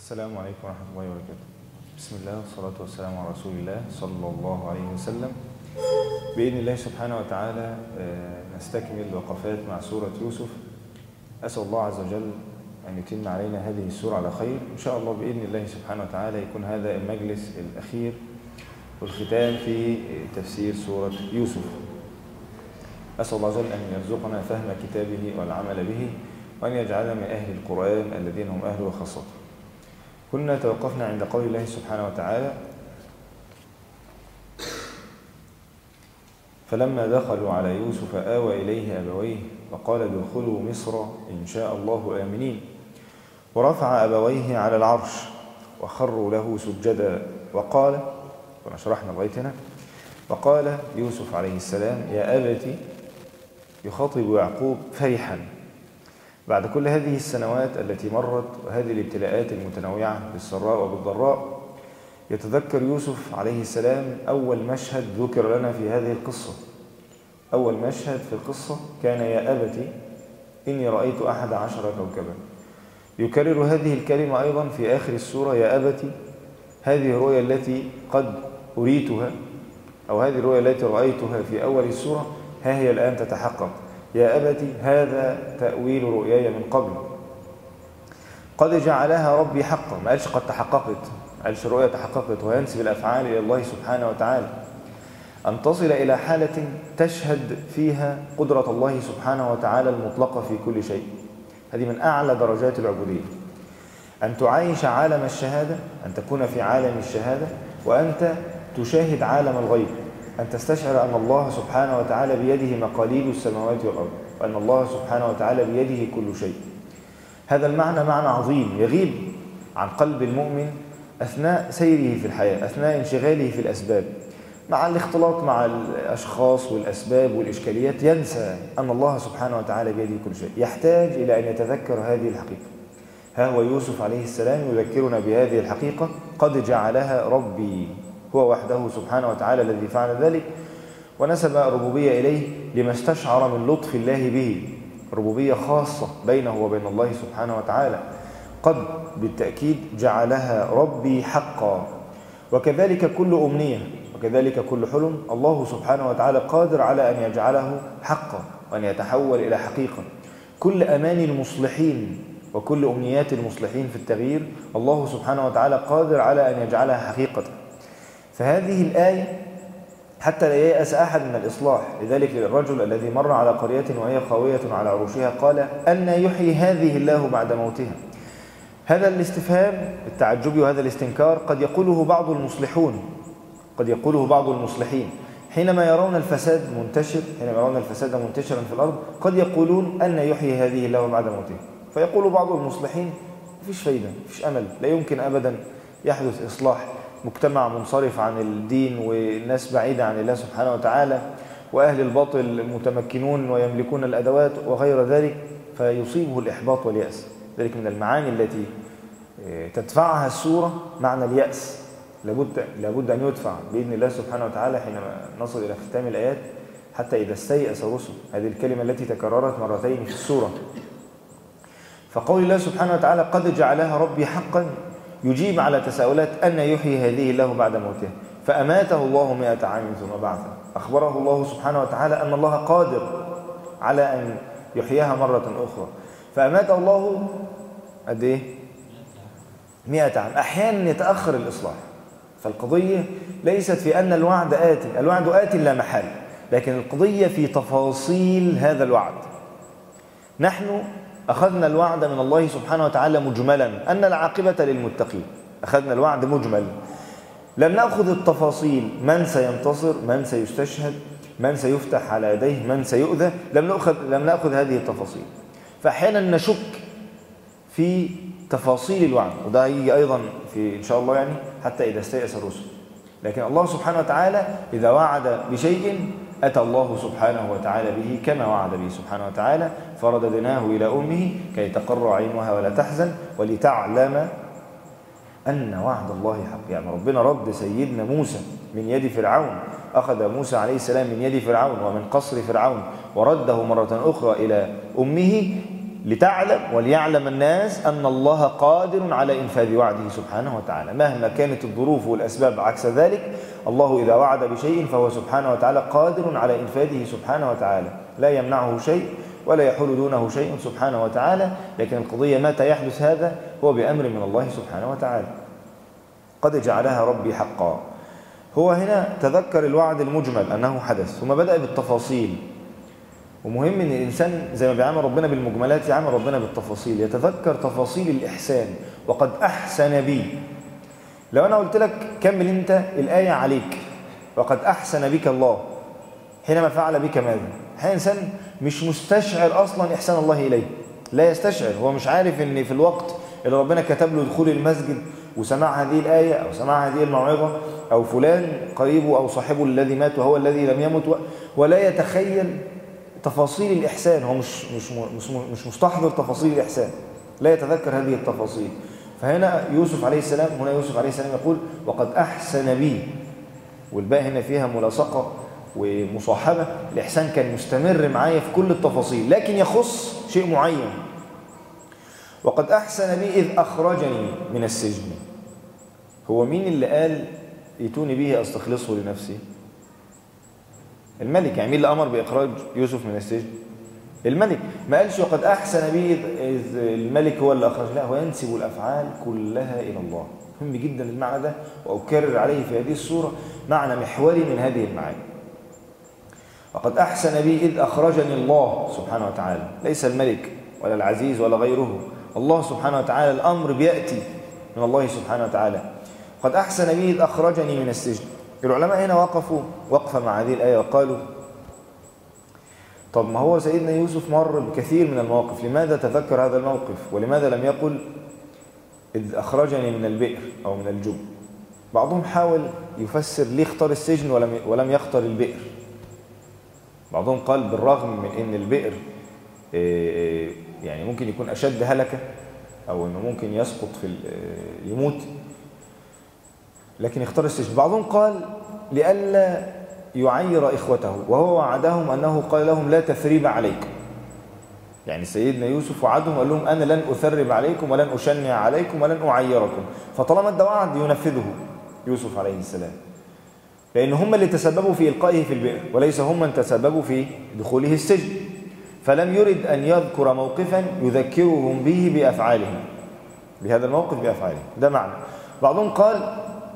السلام عليكم ورحمة الله وبركاته بسم الله والصلاة والسلام على رسول الله صلى الله عليه وسلم بإذن الله سبحانه وتعالى آه، نستكمل وقفات مع سورة يوسف أسأل الله عز وجل أن يتم علينا هذه السورة على خير إن شاء الله بإذن الله سبحانه وتعالى يكون هذا المجلس الأخير والختام في تفسير سورة يوسف أسأل الله عز وجل أن يرزقنا فهم كتابه والعمل به وأن يجعلنا من أهل القرآن الذين هم أهله وخاصته كنا توقفنا عند قول الله سبحانه وتعالى فلما دخلوا على يوسف آوى إليه أبويه وقال ادخلوا مصر إن شاء الله آمنين ورفع أبويه على العرش وخروا له سجدا وقال كنا شرحنا لغاية هنا وقال يوسف عليه السلام يا أبت يخاطب يعقوب فرحا بعد كل هذه السنوات التي مرت وهذه الابتلاءات المتنوعة بالسراء وبالضراء يتذكر يوسف عليه السلام أول مشهد ذكر لنا في هذه القصة أول مشهد في القصة كان يا أبت إني رأيت أحد عشر كوكبا يكرر هذه الكلمة أيضا في آخر السورة يا أبت هذه الرؤيا التي قد أريتها أو هذه الرؤيا التي رأيتها في أول السورة ها هي الآن تتحقق يا أبت هذا تأويل رؤياي من قبل قد جعلها ربي حقا ما قالش قد تحققت ما قالش الرؤيا تحققت وينسب الأفعال إلى الله سبحانه وتعالى أن تصل إلى حالة تشهد فيها قدرة الله سبحانه وتعالى المطلقة في كل شيء هذه من أعلى درجات العبودية أن تعايش عالم الشهادة أن تكون في عالم الشهادة وأنت تشاهد عالم الغيب أن تستشعر أن الله سبحانه وتعالى بيده مقاليد السماوات والأرض وأن الله سبحانه وتعالى بيده كل شيء هذا المعنى معنى عظيم يغيب عن قلب المؤمن أثناء سيره في الحياة أثناء انشغاله في الأسباب مع الاختلاط مع الأشخاص والأسباب والإشكاليات ينسى أن الله سبحانه وتعالى بيده كل شيء يحتاج إلى أن يتذكر هذه الحقيقة ها هو يوسف عليه السلام يذكرنا بهذه الحقيقة قد جعلها ربي هو وحده سبحانه وتعالى الذي فعل ذلك ونسب الربوبية إليه لما استشعر من لطف الله به ربوبية خاصة بينه وبين الله سبحانه وتعالى قد بالتأكيد جعلها ربي حقا وكذلك كل أمنية وكذلك كل حلم الله سبحانه وتعالى قادر على أن يجعله حقا وأن يتحول إلى حقيقة كل أماني المصلحين وكل أمنيات المصلحين في التغيير الله سبحانه وتعالى قادر على أن يجعلها حقيقة فهذه الآية حتى لا ييأس أحد من الإصلاح لذلك الرجل الذي مر على قرية وهي خاوية على عروشها قال أن يحيي هذه الله بعد موتها هذا الاستفهام التعجبي وهذا الاستنكار قد يقوله بعض المصلحون قد يقوله بعض المصلحين حينما يرون الفساد منتشر حينما يرون الفساد منتشرا في الأرض قد يقولون أن يحيي هذه الله بعد موتها فيقول بعض المصلحين مفيش فايدة مفيش أمل لا يمكن أبدا يحدث إصلاح مجتمع منصرف عن الدين والناس بعيدة عن الله سبحانه وتعالى وأهل الباطل متمكنون ويملكون الأدوات وغير ذلك فيصيبه الإحباط واليأس ذلك من المعاني التي تدفعها السورة معنى اليأس لابد, لابد أن يدفع بإذن الله سبحانه وتعالى حينما نصل إلى ختام الآيات حتى إذا استيأس الرسل هذه الكلمة التي تكررت مرتين في السورة فقول الله سبحانه وتعالى قد جعلها ربي حقا يجيب على تساؤلات أن يحيي هذه الله بعد موته فأماته الله مئة عام ثم بعثه أخبره الله سبحانه وتعالى أن الله قادر على أن يحييها مرة أخرى فأماته الله قد إيه؟ مئة عام أحيانا يتأخر الإصلاح فالقضية ليست في أن الوعد آت الوعد آت لا محال لكن القضية في تفاصيل هذا الوعد نحن أخذنا الوعد من الله سبحانه وتعالى مجملا أن العاقبة للمتقين أخذنا الوعد مجمل لم نأخذ التفاصيل من سينتصر من سيستشهد من سيفتح على يديه من سيؤذى لم نأخذ, لم نأخذ هذه التفاصيل فأحيانا نشك في تفاصيل الوعد وده هيجي أيضا في إن شاء الله يعني حتى إذا استيأس الرسل لكن الله سبحانه وتعالى إذا وعد بشيء أتى الله سبحانه وتعالى به كما وعد به سبحانه وتعالى فرددناه إلى أمه كي تقر عينها ولا تحزن ولتعلم أن وعد الله حق يعني ربنا رد سيدنا موسى من يد فرعون أخذ موسى عليه السلام من يد فرعون ومن قصر فرعون ورده مرة أخرى إلى أمه لتعلم وليعلم الناس أن الله قادر على إنفاذ وعده سبحانه وتعالى مهما كانت الظروف والأسباب عكس ذلك الله إذا وعد بشيء فهو سبحانه وتعالى قادر على إنفاذه سبحانه وتعالى لا يمنعه شيء ولا يحول دونه شيء سبحانه وتعالى لكن القضية متى يحدث هذا هو بأمر من الله سبحانه وتعالى قد جعلها ربي حقا هو هنا تذكر الوعد المجمل أنه حدث ثم بدأ بالتفاصيل ومهم ان الانسان زي ما بيعامل ربنا بالمجملات يعامل ربنا بالتفاصيل يتذكر تفاصيل الاحسان وقد احسن بي لو انا قلت لك كمل انت الايه عليك وقد احسن بك الله حينما فعل بك ماذا هذا انسان مش مستشعر اصلا احسان الله اليه لا يستشعر هو مش عارف ان في الوقت اللي ربنا كتب له دخول المسجد وسمع هذه الايه او سمع هذه الموعظه او فلان قريبه او صاحبه الذي مات وهو الذي لم يمت ولا يتخيل تفاصيل الإحسان هو مش مش مش مش مستحضر تفاصيل الإحسان لا يتذكر هذه التفاصيل فهنا يوسف عليه السلام هنا يوسف عليه السلام يقول وقد أحسن بي والباء هنا فيها ملاصقة ومصاحبة الإحسان كان مستمر معايا في كل التفاصيل لكن يخص شيء معين وقد أحسن بي إذ أخرجني من السجن هو مين اللي قال ائتوني به أستخلصه لنفسي الملك يعني مين اللي امر باخراج يوسف من السجن الملك ما قالش وقد احسن به اذ الملك هو اللي اخرج لا هو ينسب الافعال كلها الى الله مهم جدا المعنى ده واكرر عليه في هذه الصوره معنى محوري من هذه المعاني وقد احسن بي اذ اخرجني الله سبحانه وتعالى ليس الملك ولا العزيز ولا غيره الله سبحانه وتعالى الامر بياتي من الله سبحانه وتعالى قد احسن بي اذ اخرجني من السجن العلماء هنا وقفوا وقفة مع هذه الآية وقالوا طب ما هو سيدنا يوسف مر بكثير من المواقف لماذا تذكر هذا الموقف ولماذا لم يقل إذ أخرجني من البئر أو من الجب بعضهم حاول يفسر ليه اختار السجن ولم ولم يختار البئر بعضهم قال بالرغم من ان البئر يعني ممكن يكون اشد هلكه او انه ممكن يسقط في يموت لكن اختار السجن بعضهم قال لئلا يعير إخوته وهو وعدهم أنه قال لهم لا تثريب عليكم يعني سيدنا يوسف وعدهم قال لهم أنا لن أثرب عليكم ولن أشنع عليكم ولن أعيركم فطالما ادى وعد ينفذه يوسف عليه السلام لأن هم اللي تسببوا في إلقائه في البئر وليس هم من تسببوا في دخوله السجن فلم يرد أن يذكر موقفا يذكرهم به بأفعالهم بهذا الموقف بأفعالهم ده معنى بعضهم قال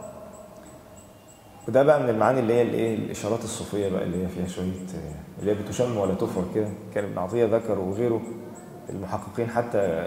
وده بقى من المعاني اللي هي الايه الاشارات الصوفيه بقى اللي هي فيها شويه اللي هي بتشم ولا تفر كده كان ابن عطيه ذكر وغيره المحققين حتى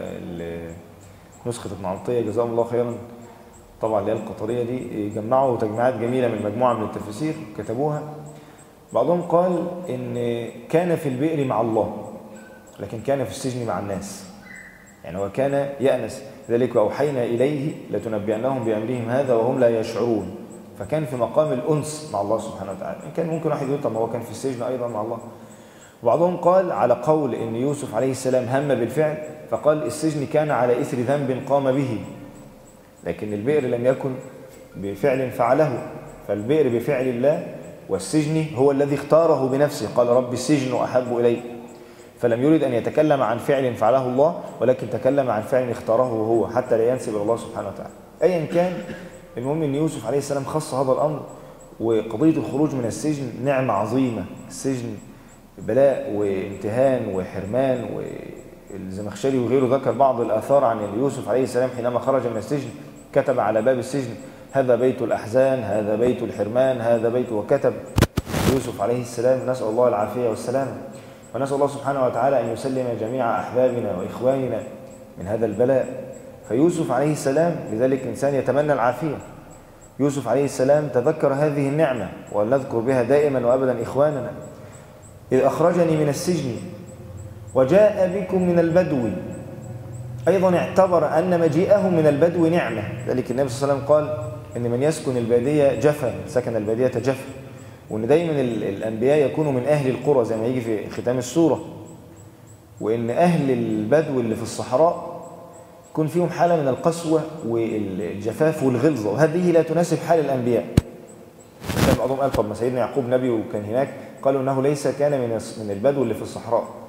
نسخه ابن عطيه جزاهم الله خيرا طبعا اللي هي القطريه دي جمعوا تجميعات جميله من مجموعه من التفاسير كتبوها بعضهم قال ان كان في البئر مع الله لكن كان في السجن مع الناس يعني هو كان يأنس ذلك وأوحينا إليه لتنبئنهم بأمرهم هذا وهم لا يشعرون فكان في مقام الأنس مع الله سبحانه وتعالى إن كان ممكن واحد يقول طب ما هو كان في السجن أيضا مع الله وبعضهم قال على قول أن يوسف عليه السلام هم بالفعل فقال السجن كان على إثر ذنب قام به لكن البئر لم يكن بفعل فعله فالبئر بفعل الله والسجن هو الذي اختاره بنفسه قال رب السجن أحب إلي فلم يريد أن يتكلم عن فعل فعله الله ولكن تكلم عن فعل اختاره هو حتى لا ينسب إلى الله سبحانه وتعالى أيا كان المهم أن يوسف عليه السلام خص هذا الأمر وقضية الخروج من السجن نعمة عظيمة السجن بلاء وامتهان وحرمان والزمخشري وغيره ذكر بعض الآثار عن يوسف عليه السلام حينما خرج من السجن كتب على باب السجن هذا بيت الأحزان هذا بيت الحرمان هذا بيت وكتب يوسف عليه السلام نسأل الله العافية والسلامة ونسأل الله سبحانه وتعالى أن يسلم جميع أحبابنا وإخواننا من هذا البلاء فيوسف عليه السلام لذلك إنسان يتمنى العافية يوسف عليه السلام تذكر هذه النعمة ولنذكر بها دائما وأبدا إخواننا إذ أخرجني من السجن وجاء بكم من البدو أيضا اعتبر أن مجيئه من البدو نعمة ذلك النبي صلى الله عليه وسلم قال إن من يسكن البادية جفا سكن البادية جفا وإن دايما الأنبياء يكونوا من أهل القرى زي ما يجي في ختام السورة وإن أهل البدو اللي في الصحراء يكون فيهم حالة من القسوة والجفاف والغلظة وهذه لا تناسب حال الأنبياء كان بعضهم قال طب ما سيدنا يعقوب نبي وكان هناك قالوا أنه ليس كان من من البدو اللي في الصحراء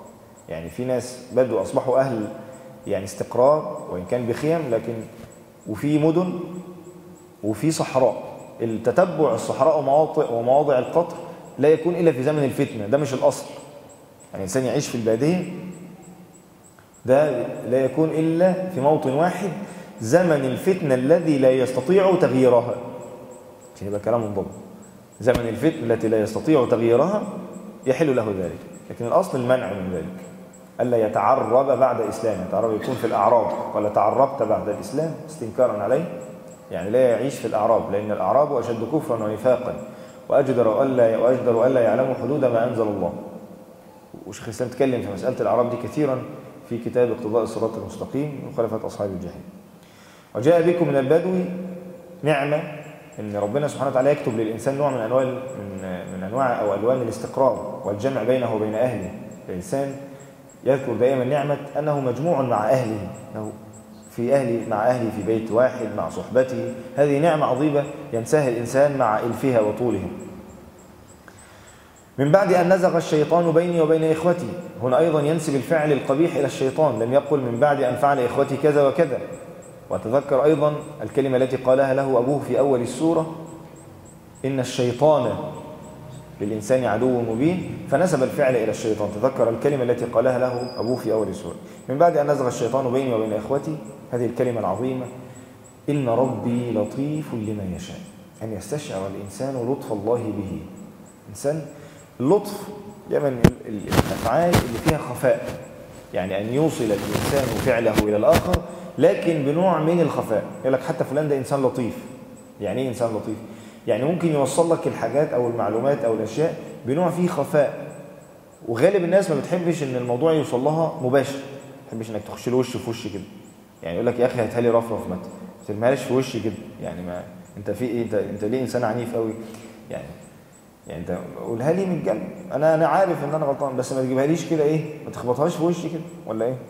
يعني في ناس بدوا أصبحوا أهل يعني استقرار وإن كان بخيم لكن وفي مدن وفي صحراء التتبع الصحراء ومواطئ ومواضع القطر لا يكون إلا في زمن الفتنة ده مش الأصل يعني الإنسان يعيش في البادية ده لا يكون إلا في موطن واحد زمن الفتنة الذي لا يستطيع تغييرها عشان يبقى كلام منضبط زمن الفتنة التي لا يستطيع تغييرها يحل له ذلك لكن الأصل المنع من ذلك ألا يتعرب بعد إسلامه يتعرب يكون في الأعراب قال تعربت بعد الإسلام استنكارا عليه يعني لا يعيش في الأعراب لأن الأعراب أشد كفرا ونفاقا وأجدر ألا وأجدر ألا يعلموا حدود ما أنزل الله وشيخ الإسلام تكلم في مسألة الأعراب دي كثيرا في كتاب اقتضاء الصراط المستقيم مخالفة أصحاب الجحيم وجاء بكم من البدو نعمة ان ربنا سبحانه وتعالى يكتب للإنسان نوع من أنواع من, من أنواع أو ألوان الاستقرار والجمع بينه وبين أهله الإنسان يذكر دائما نعمة أنه مجموع مع أهله أنه في أهلي مع أهلي في بيت واحد مع صحبته هذه نعمة عظيمة ينساها الإنسان مع إلفها وطولها من بعد أن نزغ الشيطان بيني وبين إخوتي هنا أيضا ينسب الفعل القبيح إلى الشيطان لم يقل من بعد أن فعل إخوتي كذا وكذا وتذكر أيضا الكلمة التي قالها له أبوه في أول السورة إن الشيطان للإنسان عدو مبين فنسب الفعل إلى الشيطان تذكر الكلمة التي قالها له أبوه في أول السورة من بعد أن نزغ الشيطان بيني وبين إخوتي هذه الكلمة العظيمة إن ربي لطيف لما يشاء أن يستشعر الإنسان لطف الله به إنسان اللطف يمن الأفعال اللي فيها خفاء يعني أن يوصل الإنسان فعله إلى الآخر لكن بنوع من الخفاء يقول لك حتى فلان ده إنسان لطيف يعني إيه إنسان لطيف؟ يعني ممكن يوصل لك الحاجات أو المعلومات أو الأشياء بنوع فيه خفاء وغالب الناس ما بتحبش إن الموضوع يوصل لها مباشر ما بتحبش إنك تخش له وش في وش كده يعني يقول لك يا أخي هاتها لي رفرف متى ما ترميهاش في وشي كده يعني ما أنت في إيه أنت, انت ليه إنسان عنيف قوي يعني يعني انت قولها لي من الجنب انا انا عارف ان انا غلطان بس ما تجيبها ليش كده ايه ما تخبطهاش في وشي كده ولا ايه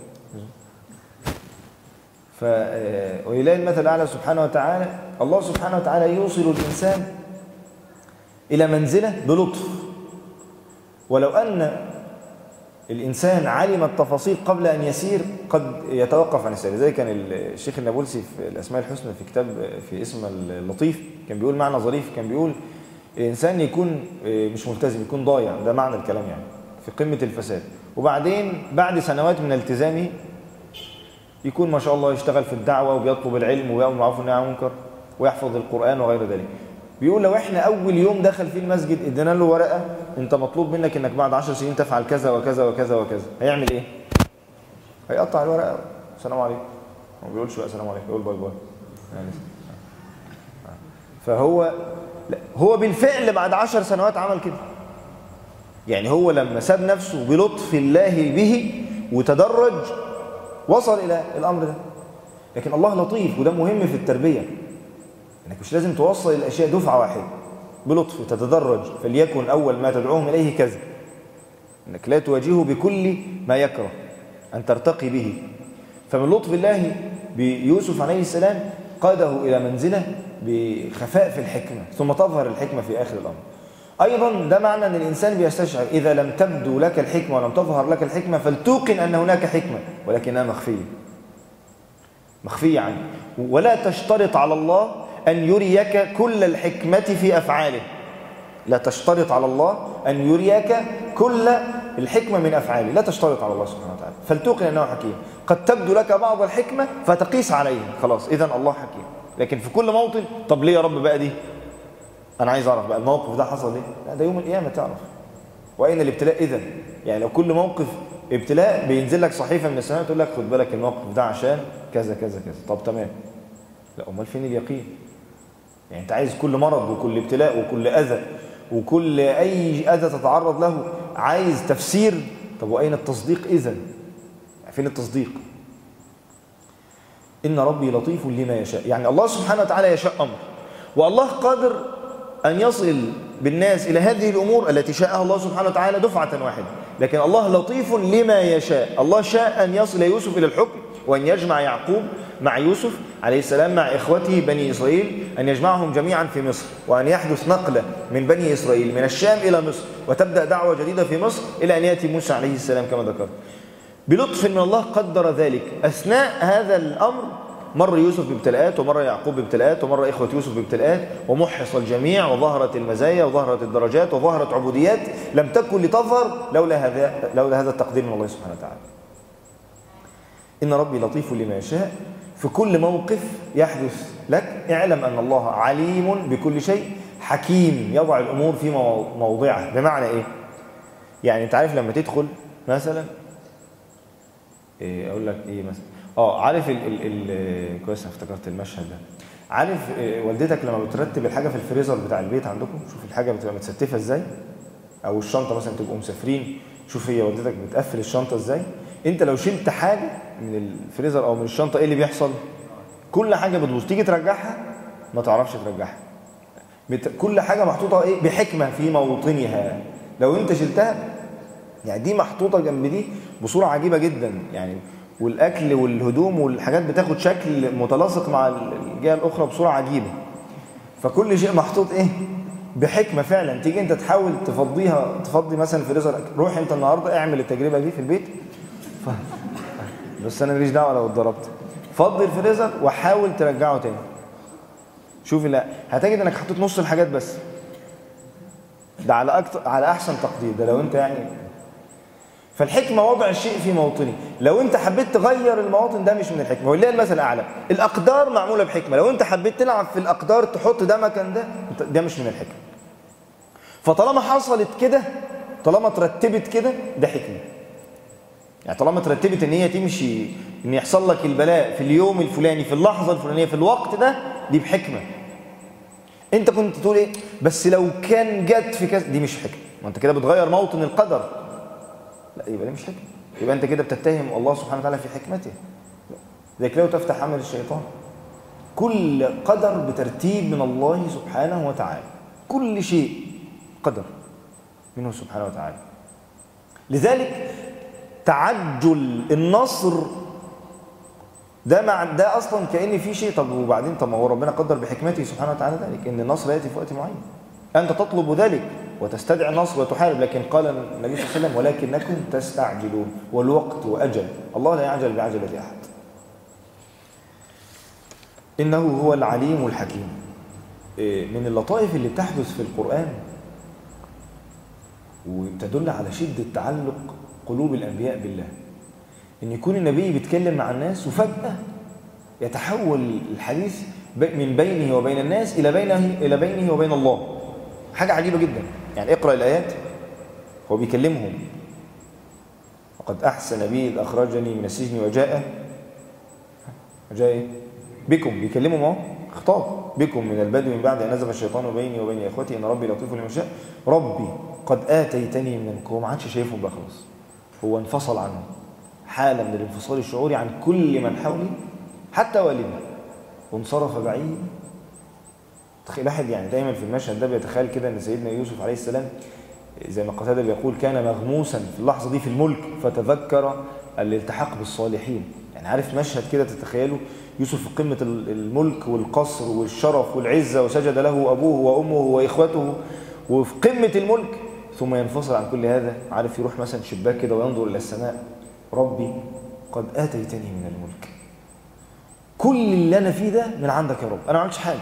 ف ولله المثل الاعلى سبحانه وتعالى الله سبحانه وتعالى يوصل الانسان الى منزله بلطف ولو ان الانسان علم التفاصيل قبل ان يسير قد يتوقف عن السير زي كان الشيخ النابلسي في الاسماء الحسنى في كتاب في اسم اللطيف كان بيقول معنى ظريف كان بيقول الإنسان يكون مش ملتزم يكون ضايع ده معنى الكلام يعني في قمة الفساد وبعدين بعد سنوات من التزامه يكون ما شاء الله يشتغل في الدعوة وبيطلب العلم ويأمر بالمعروف والنهي عن المنكر ويحفظ القرآن وغير ذلك بيقول لو احنا أول يوم دخل فيه المسجد ادينا له ورقة انت مطلوب منك انك بعد 10 سنين تفعل كذا وكذا وكذا وكذا هيعمل ايه؟ هيقطع الورقة السلام عليكم ما بيقولش بقى السلام عليكم يقول باي باي يعني فهو لا هو بالفعل بعد عشر سنوات عمل كده يعني هو لما ساب نفسه بلطف الله به وتدرج وصل إلى الأمر ده لكن الله لطيف وده مهم في التربية انك مش لازم توصل الأشياء دفعة واحدة بلطف تتدرج فليكن أول ما تدعوهم إليه كذا انك لا تواجهه بكل ما يكره أن ترتقي به فمن لطف الله بيوسف عليه السلام قاده إلى منزله بخفاء في الحكمة ثم تظهر الحكمة في آخر الأمر أيضا ده معنى أن الإنسان بيستشعر إذا لم تبدو لك الحكمة ولم تظهر لك الحكمة فلتوقن أن هناك حكمة ولكنها مخفية مخفية عنك ولا تشترط على الله أن يريك كل الحكمة في أفعاله لا تشترط على الله أن يريك كل الحكمة من أفعاله لا تشترط على الله سبحانه وتعالى فلتوقن أنه حكيم قد تبدو لك بعض الحكمة فتقيس عليه خلاص إذا الله حكيم لكن في كل موطن طب ليه يا رب بقى دي انا عايز اعرف بقى الموقف ده حصل ليه لا ده يوم القيامه تعرف واين الابتلاء اذا يعني لو كل موقف ابتلاء بينزل لك صحيفه من السماء تقول لك خد بالك الموقف ده عشان كذا كذا كذا طب تمام لا امال فين اليقين يعني انت عايز كل مرض وكل ابتلاء وكل اذى وكل اي اذى تتعرض له عايز تفسير طب واين التصديق اذا فين التصديق إن ربي لطيف لما يشاء يعني الله سبحانه وتعالى يشاء أمر والله قادر أن يصل بالناس إلى هذه الأمور التي شاءها الله سبحانه وتعالى دفعة واحدة لكن الله لطيف لما يشاء الله شاء أن يصل يوسف إلى الحكم وأن يجمع يعقوب مع يوسف عليه السلام مع إخوته بني إسرائيل أن يجمعهم جميعا في مصر وأن يحدث نقلة من بني إسرائيل من الشام إلى مصر وتبدأ دعوة جديدة في مصر إلى أن يأتي موسى عليه السلام كما ذكرت بلطف من الله قدر ذلك أثناء هذا الأمر مر يوسف بابتلاءات ومر يعقوب بابتلاءات ومر إخوة يوسف بابتلاءات ومحص الجميع وظهرت المزايا وظهرت الدرجات وظهرت عبوديات لم تكن لتظهر لولا هذا لولا هذا التقدير من الله سبحانه وتعالى إن ربي لطيف لما يشاء في كل موقف يحدث لك اعلم أن الله عليم بكل شيء حكيم يضع الأمور في موضعها بمعنى إيه؟ يعني أنت عارف لما تدخل مثلا إيه أقول لك إيه مثلا اه عارف ال ال ال كويس انا افتكرت المشهد ده عارف إيه والدتك لما بترتب الحاجه في الفريزر بتاع البيت عندكم شوف الحاجه بتبقى متستفه ازاي او الشنطه مثلا تبقوا مسافرين شوف هي والدتك بتقفل الشنطه ازاي انت لو شلت حاجه من الفريزر او من الشنطه ايه اللي بيحصل كل حاجه بتبوظ تيجي ترجعها ما تعرفش ترجعها بت... كل حاجه محطوطه ايه بحكمه في موطنها لو انت شلتها يعني دي محطوطه جنب دي بصوره عجيبه جدا يعني والاكل والهدوم والحاجات بتاخد شكل متلاصق مع الجهه الاخرى بصوره عجيبه فكل شيء محطوط ايه بحكمه فعلا تيجي انت تحاول تفضيها تفضي مثلا الفريزر روح انت النهارده اعمل التجربه دي في البيت ف... بس انا ماليش دعوه لو اتضربت فضي الفريزر وحاول ترجعه تاني شوف لا هتجد انك حطيت نص الحاجات بس ده على أكتر على احسن تقدير ده لو انت يعني فالحكمه وضع الشيء في موطنه لو انت حبيت تغير المواطن ده مش من الحكمه ولله المثل الاعلى الاقدار معموله بحكمه لو انت حبيت تلعب في الاقدار تحط ده مكان ده ده مش من الحكمه فطالما حصلت كده طالما ترتبت كده ده حكمه يعني طالما ترتبت ان هي تمشي ان يحصل لك البلاء في اليوم الفلاني في اللحظه الفلانيه في الوقت ده دي بحكمه انت كنت تقول ايه بس لو كان جت في كذا دي مش حكمه ما انت كده بتغير موطن القدر لا يبقى دي مش حكمه يبقى انت كده بتتهم الله سبحانه وتعالى في حكمته ذلك لو تفتح عمل الشيطان كل قدر بترتيب من الله سبحانه وتعالى كل شيء قدر منه سبحانه وتعالى لذلك تعجل النصر ده مع ده اصلا كان في شيء طب وبعدين طب ما هو ربنا قدر بحكمته سبحانه وتعالى ذلك ان النصر ياتي في وقت معين انت تطلب ذلك وتستدعي النصر وتحارب لكن قال النبي صلى الله عليه وسلم ولكنكم تستعجلون والوقت واجل الله لا يعجل بعجله احد انه هو العليم الحكيم من اللطائف اللي بتحدث في القران وتدل على شده تعلق قلوب الانبياء بالله ان يكون النبي بيتكلم مع الناس وفجاه يتحول الحديث من بينه وبين الناس الى بينه الى بينه وبين الله حاجه عجيبه جدا يعني اقرا الايات هو بيكلمهم وقد احسن بي اذ اخرجني من السجن وجاء وجاء ايه بكم بيكلمهم اهو خطاب بكم من البدو من بعد ان نزغ الشيطان بيني وبين اخوتي ان ربي لطيف لما شاء ربي قد اتيتني من هو ما عادش شايفهم بقى خلاص هو انفصل عنهم حالة من الانفصال الشعوري عن كل من حوله حتى والده وانصرف بعيد تخيل واحد يعني دايما في المشهد ده بيتخيل كده ان سيدنا يوسف عليه السلام زي ما قتاده بيقول كان مغموسا في اللحظه دي في الملك فتذكر الالتحاق بالصالحين يعني عارف مشهد كده تتخيله يوسف في قمه الملك والقصر والشرف والعزه وسجد له ابوه وامه واخوته وفي قمه الملك ثم ينفصل عن كل هذا عارف يروح مثلا شباك كده وينظر الى السماء ربي قد اتيتني من الملك كل اللي انا فيه ده من عندك يا رب انا ما عملتش حاجه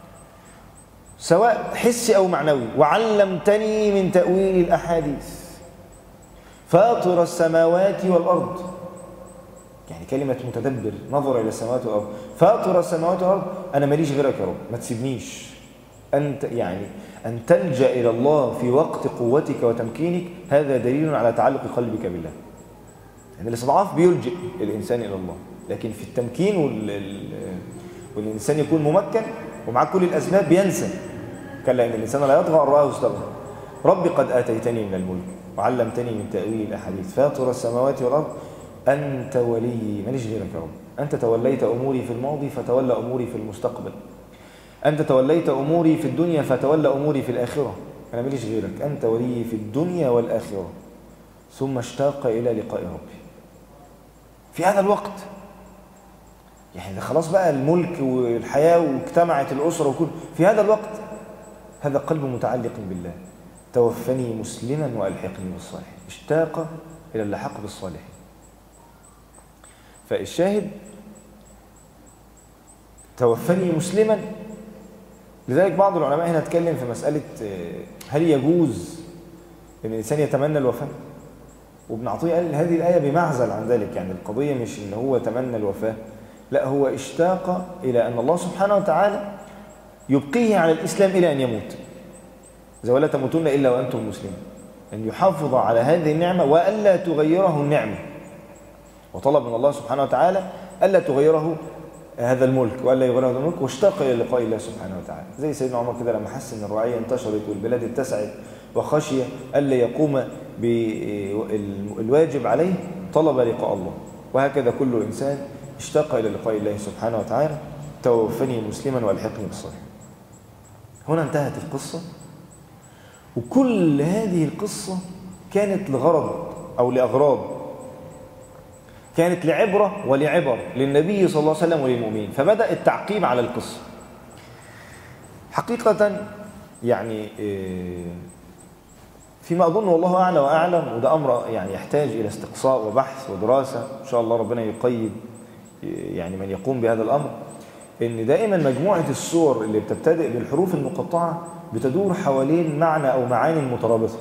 سواء حسي او معنوي وعلمتني من تاويل الاحاديث فاطر السماوات والارض يعني كلمه متدبر نظر الى السماوات والارض فاطر السماوات والارض انا ماليش غيرك يا رب ما تسيبنيش انت يعني ان تلجا الى الله في وقت قوتك وتمكينك هذا دليل على تعلق قلبك بالله يعني الاستضعاف بيلجئ الانسان الى الله لكن في التمكين وال... والانسان يكون ممكن ومعاه كل الاسباب بينسى كلا ان الانسان لا يطغى ان راه استغنى ربي قد اتيتني من الملك وعلمتني من تاويل الاحاديث فاطر السماوات والارض انت ولي ماليش غيرك يا رب انت توليت اموري في الماضي فتولى اموري في المستقبل انت توليت اموري في الدنيا فتولى اموري في الاخره انا ماليش غيرك انت ولي في الدنيا والاخره ثم اشتاق الى لقاء ربي في هذا الوقت يعني خلاص بقى الملك والحياة واجتمعت الأسرة وكل في هذا الوقت هذا قلب متعلق بالله توفني مسلما وألحقني بالصالحين اشتاق إلى اللحاق بالصالحين فالشاهد توفني مسلما لذلك بعض العلماء هنا اتكلم في مسألة هل يجوز ان الانسان يتمنى الوفاة وابن عطية قال هذه الآية بمعزل عن ذلك يعني القضية مش ان هو تمنى الوفاة لا هو اشتاق إلى أن الله سبحانه وتعالى يبقيه على الإسلام إلى أن يموت زي ولا تموتن إلا وأنتم مسلمون أن يحافظ على هذه النعمة وألا تغيره النعمة وطلب من الله سبحانه وتعالى ألا تغيره هذا الملك وألا يغيره هذا الملك واشتاق إلى لقاء الله سبحانه وتعالى زي سيدنا عمر كده لما حس أن الرعية انتشرت والبلاد اتسعت وخشي ألا يقوم بالواجب عليه طلب لقاء الله وهكذا كل إنسان اشتاق إلى لقاء الله سبحانه وتعالى توفني مسلما والحقني بالصالحين هنا انتهت القصة وكل هذه القصة كانت لغرض أو لأغراض كانت لعبرة ولعبر للنبي صلى الله عليه وسلم وللمؤمنين فبدأ التعقيب على القصة حقيقة يعني فيما أظن والله أعلى وأعلم وده أمر يعني يحتاج إلى استقصاء وبحث ودراسة إن شاء الله ربنا يقيد يعني من يقوم بهذا الأمر إن دائما مجموعة الصور اللي بتبتدئ بالحروف المقطعة بتدور حوالين معنى أو معاني مترابطة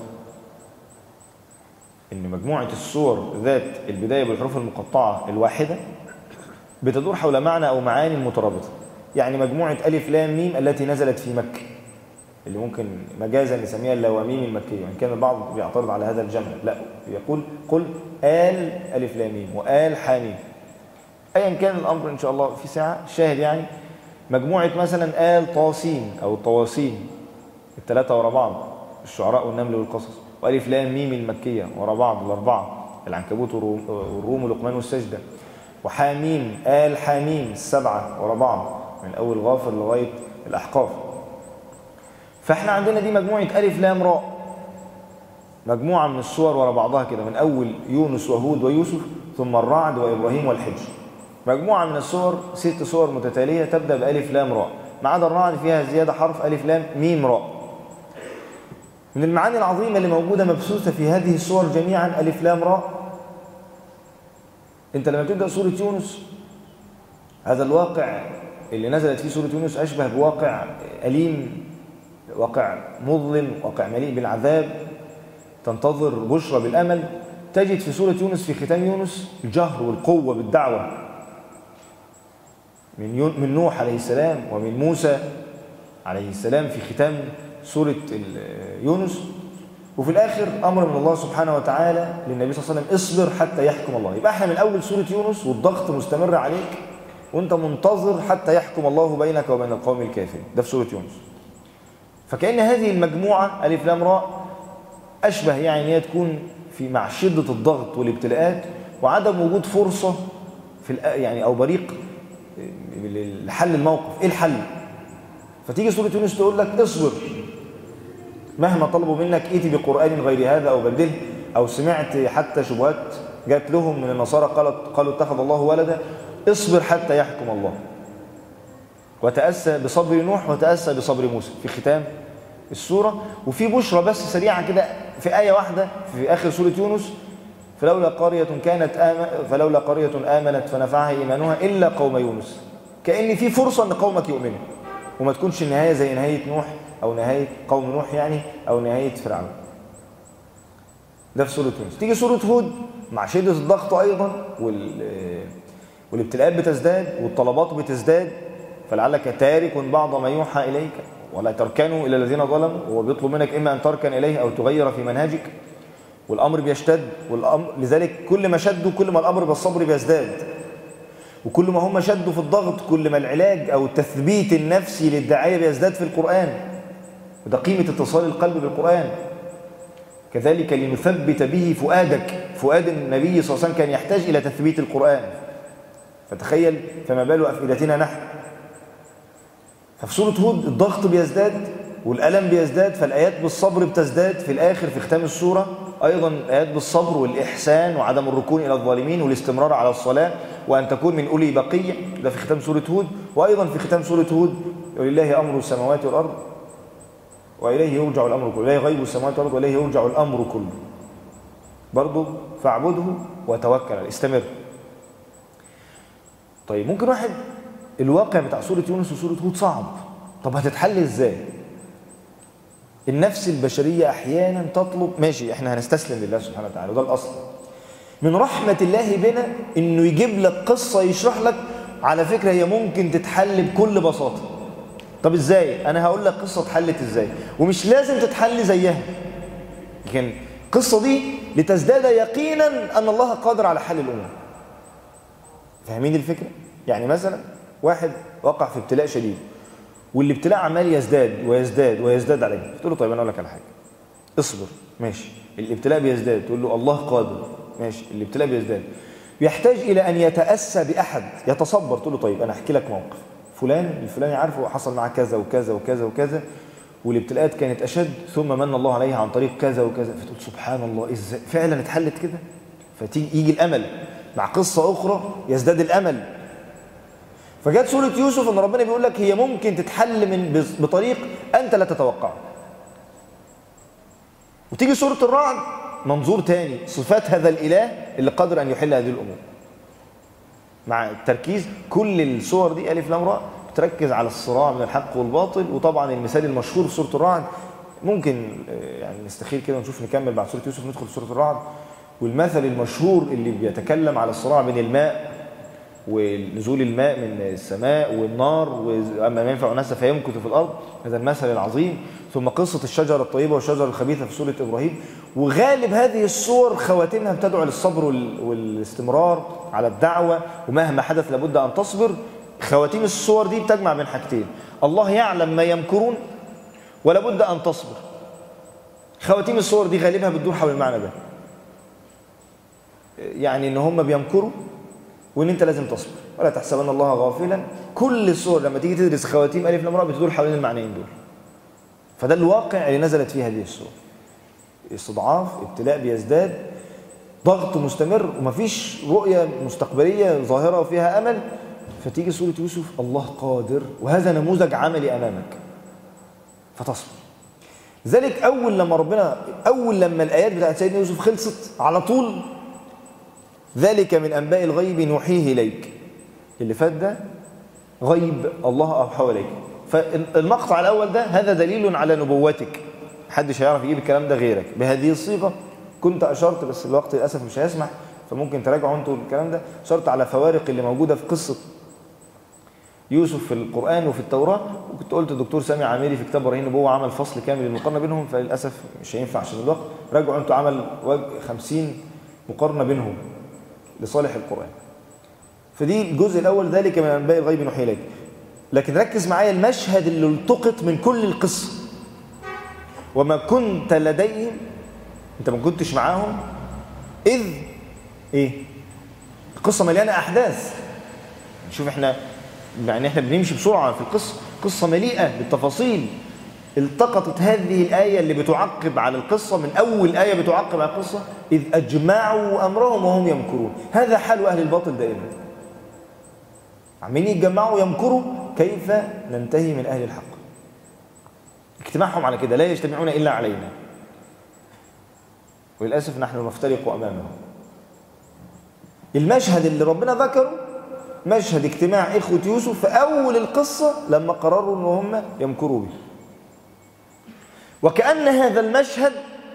إن مجموعة الصور ذات البداية بالحروف المقطعة الواحدة بتدور حول معنى أو معاني مترابطة يعني مجموعة ألف لام ميم التي نزلت في مكة اللي ممكن مجازا نسميها اللواميم المكية وإن كان البعض بيعترض على هذا الجمع لا يقول قل آل ألف لام ميم وآل حاميم أيا كان الأمر إن شاء الله في ساعة شاهد يعني مجموعة مثلا آل طاسين أو الطواسين الثلاثة ورا بعض الشعراء والنمل والقصص وألف لام ميم المكية ورا بعض الأربعة العنكبوت والروم ولقمان والسجدة وحاميم آل حاميم السبعة ورا بعض من أول غافر لغاية الأحقاف فإحنا عندنا دي مجموعة ألف لام راء مجموعة من الصور ورا بعضها كده من أول يونس وهود ويوسف ثم الرعد وإبراهيم والحجر مجموعة من الصور ست صور متتالية تبدأ بألف لام راء ما عدا الرعد فيها زيادة حرف ألف لام ميم راء من المعاني العظيمة اللي موجودة مبثوثة في هذه الصور جميعا ألف لام راء أنت لما تبدأ سورة يونس هذا الواقع اللي نزلت فيه سورة يونس أشبه بواقع أليم واقع مظلم واقع مليء بالعذاب تنتظر بشرى بالأمل تجد في سورة يونس في ختام يونس الجهر والقوة بالدعوة من من نوح عليه السلام ومن موسى عليه السلام في ختام سورة يونس وفي الآخر أمر من الله سبحانه وتعالى للنبي صلى الله عليه وسلم اصبر حتى يحكم الله يبقى احنا من أول سورة يونس والضغط مستمر عليك وانت منتظر حتى يحكم الله بينك وبين القوم الكافرين ده في سورة يونس فكأن هذه المجموعة ألف لام راء أشبه يعني أن هي تكون في مع شدة الضغط والابتلاءات وعدم وجود فرصة في يعني أو بريق لحل الموقف إيه الحل؟ فتيجي سورة يونس تقول لك اصبر مهما طلبوا منك ائتي بقرآن غير هذا أو بدله أو سمعت حتى شبهات جات لهم من النصارى قالت قالوا اتخذ الله ولدا اصبر حتى يحكم الله وتأسى بصبر نوح وتأسى بصبر موسى في ختام السورة وفي بشرى بس سريعة كده في آية واحدة في آخر سورة يونس فلولا قرية كانت آمن فلولا قرية آمنت فنفعها إيمانها إلا قوم يونس كأن في فرصة أن قومك يؤمنوا وما تكونش النهاية زي نهاية نوح أو نهاية قوم نوح يعني أو نهاية فرعون ده في سورة يونس تيجي سورة هود مع شدة الضغط أيضا وال والابتلاءات بتزداد والطلبات بتزداد فلعلك تارك بعض ما يوحى إليك ولا تركنوا إلى الذين ظلموا هو بيطلب منك إما أن تركن إليه أو تغير في منهجك والأمر بيشتد والأمر لذلك كل ما شدوا كل ما الأمر بالصبر بيزداد وكل ما هم شدوا في الضغط كل ما العلاج أو التثبيت النفسي للداعية بيزداد في القرآن وده قيمة اتصال القلب بالقرآن كذلك لنثبت به فؤادك فؤاد النبي صلى الله عليه وسلم كان يحتاج إلى تثبيت القرآن فتخيل فما بال أفئدتنا نحن ففي سورة هود الضغط بيزداد والألم بيزداد فالآيات بالصبر بتزداد في الآخر في ختام السورة أيضا آيات بالصبر والإحسان وعدم الركون إلى الظالمين والاستمرار على الصلاة وأن تكون من أولي بقية ده في ختام سورة هود وأيضا في ختام سورة هود ولله أمر السماوات والأرض وإليه يرجع الأمر كله إليه غيب السماوات والأرض وإليه يرجع الأمر كله برضه فاعبده وتوكل استمر طيب ممكن واحد الواقع بتاع سورة يونس وسورة هود صعب طب هتتحل ازاي النفس البشرية أحيانا تطلب ماشي احنا هنستسلم لله سبحانه وتعالى وده الأصل من رحمة الله بنا إنه يجيب لك قصة يشرح لك على فكرة هي ممكن تتحل بكل بساطة طب ازاي انا هقول لك قصة اتحلت ازاي ومش لازم تتحل زيها لكن القصة دي لتزداد يقينا أن الله قادر على حل الأمور فاهمين الفكرة؟ يعني مثلا واحد وقع في ابتلاء شديد والابتلاء عمال يزداد ويزداد ويزداد عليه تقول له طيب انا اقول لك على حاجه اصبر ماشي الابتلاء بيزداد تقول له الله قادر ماشي الابتلاء بيزداد بيحتاج الى ان يتاسى باحد يتصبر تقول له طيب انا احكي لك موقف فلان الفلاني عارفه حصل معاه كذا وكذا وكذا وكذا والابتلاءات كانت اشد ثم من الله عليه عن طريق كذا وكذا فتقول سبحان الله ازاي فعلا اتحلت كده فتيجي يجي الامل مع قصه اخرى يزداد الامل فجت سورة يوسف ان ربنا بيقول لك هي ممكن تتحل من بطريق انت لا تتوقعه وتيجي سورة الرعد منظور تاني صفات هذا الاله اللي قادر ان يحل هذه الامور مع التركيز كل الصور دي الف لام راء بتركز على الصراع بين الحق والباطل وطبعا المثال المشهور في سورة الرعد ممكن يعني نستخيل كده ونشوف نكمل بعد سورة يوسف ندخل في سورة الرعد والمثل المشهور اللي بيتكلم على الصراع بين الماء ونزول الماء من السماء والنار واما ما ينفع الناس فيمكث في الارض هذا المثل العظيم ثم قصه الشجره الطيبه والشجره الخبيثه في سوره ابراهيم وغالب هذه الصور خواتمها بتدعو للصبر والاستمرار على الدعوه ومهما حدث لابد ان تصبر خواتيم الصور دي بتجمع بين حاجتين الله يعلم ما يمكرون ولابد ان تصبر خواتيم الصور دي غالبها بتدور حول المعنى ده يعني ان هم بيمكروا وان انت لازم تصبر ولا تحسبن الله غافلا كل الصور لما تيجي تدرس خواتيم الف لام راء بتدور حوالين المعنيين دول فده الواقع اللي نزلت فيه هذه الصور استضعاف ابتلاء بيزداد ضغط مستمر ومفيش رؤية مستقبلية ظاهرة وفيها أمل فتيجي سورة يوسف الله قادر وهذا نموذج عملي أمامك فتصبر ذلك أول لما ربنا أول لما الآيات بتاعت سيدنا يوسف خلصت على طول ذلك من أنباء الغيب نوحيه إليك اللي فات ده غيب الله أوحى إليك فالمقطع الأول ده هذا دليل على نبوتك محدش هيعرف يجيب الكلام ده غيرك بهذه الصيغة كنت أشرت بس الوقت للأسف مش هيسمح فممكن تراجعوا انتوا الكلام ده أشرت على فوارق اللي موجودة في قصة يوسف في القرآن وفي التوراة وكنت قلت الدكتور سامي عامري في كتاب ابراهيم نبوة عمل فصل كامل المقارنة بينهم فللأسف مش هينفع عشان الوقت راجعوا انتوا عمل 50 مقارنة بينهم لصالح القرآن فدي الجزء الأول ذلك من أنباء الغيب نوحي إليك لكن ركز معايا المشهد اللي التقط من كل القصة وما كنت لديهم انت ما كنتش معاهم إذ إيه القصة مليانة أحداث شوف احنا يعني احنا بنمشي بسرعة في القصة قصة مليئة بالتفاصيل التقطت هذه الآية اللي بتعقب على القصة من أول آية بتعقب على القصة إذ أجمعوا أمرهم وهم يمكرون هذا حال أهل الباطل دائما عمالين يتجمعوا يمكروا كيف ننتهي من أهل الحق اجتماعهم على كده لا يجتمعون إلا علينا وللأسف نحن نفترق أمامهم المشهد اللي ربنا ذكره مشهد اجتماع إخوة يوسف في أول القصة لما قرروا أن هم يمكروا به وكأن هذا المشهد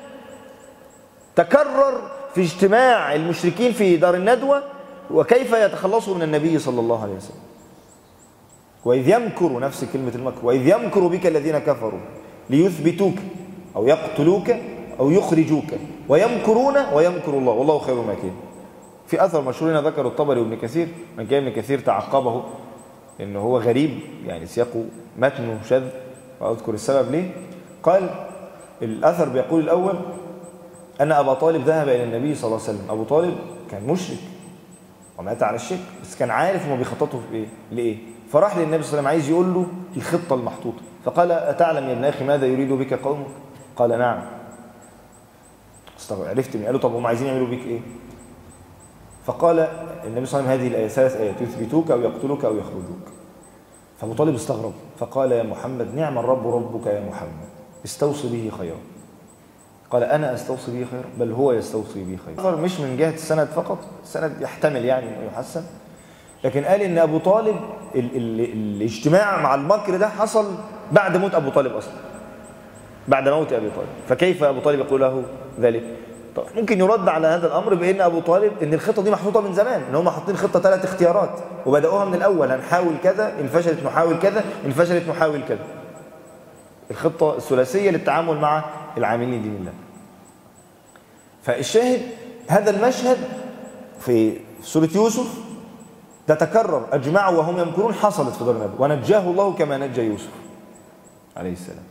تكرر في اجتماع المشركين في دار الندوة وكيف يتخلصوا من النبي صلى الله عليه وسلم وإذ يمكر نفس كلمة المكر وإذ يمكر بك الذين كفروا ليثبتوك أو يقتلوك أو يخرجوك ويمكرون ويمكر الله والله خير ماكرين في أثر مشهور هنا ذكره الطبري وابن كثير من كان ابن كثير تعقبه إنه هو غريب يعني سياقه متنه شذ وأذكر السبب ليه قال الأثر بيقول الأول أن أبا طالب ذهب إلى النبي صلى الله عليه وسلم أبو طالب كان مشرك ومات على الشرك بس كان عارف هما بيخططوا في إيه لإيه فراح للنبي صلى الله عليه وسلم عايز يقول له الخطة المحطوطة فقال أتعلم يا ابن أخي ماذا يريد بك قومك قال نعم استغرب عرفت من قالوا طب هم عايزين يعملوا بك إيه فقال النبي صلى الله عليه وسلم هذه الآية ثلاث آيات يثبتوك أو يقتلوك أو يخرجوك فأبو طالب استغرب فقال يا محمد نعم الرب ربك يا محمد استوصي به خيرا قال أنا أستوصي به خيرا بل هو يستوصي به خيرا مش من جهة السند فقط السند يحتمل يعني أنه يحسن لكن قال ان ابو طالب ال ال الاجتماع مع المكر ده حصل بعد موت ابو طالب اصلا بعد موت ابي طالب فكيف ابو طالب يقول له ذلك طب ممكن يرد على هذا الامر بان ابو طالب ان الخطه دي محطوطه من زمان ان هم حاطين خطه ثلاث اختيارات وبداوها من الاول هنحاول كذا ان فشلت نحاول كذا ان فشلت نحاول كذا الخطه الثلاثيه للتعامل مع العاملين دين الله فالشاهد هذا المشهد في سوره يوسف تتكرر اجمعوا وهم يمكرون حصلت في دار النبي ونجاه الله كما نجى يوسف عليه السلام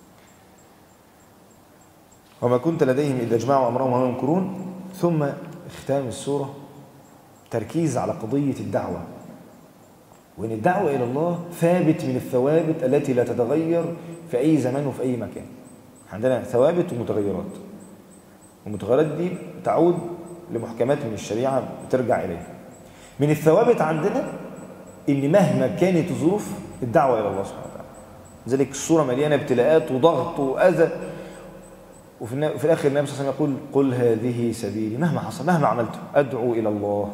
وما كنت لديهم إذا اجمعوا أمرهم وهم يمكرون ثم اختام السورة تركيز على قضية الدعوة وإن الدعوة إلى الله ثابت من الثوابت التي لا تتغير في أي زمان وفي أي مكان عندنا ثوابت ومتغيرات والمتغيرات دي تعود لمحكمات من الشريعة بترجع إليها من الثوابت عندنا إن مهما كانت الظروف الدعوة إلى الله سبحانه وتعالى لذلك السورة مليانة ابتلاءات وضغط وأذى وفي النا- في الاخر النبي صلى الله عليه وسلم يقول قل هذه سبيلي مهما حصل مهما عملت ادعو الى الله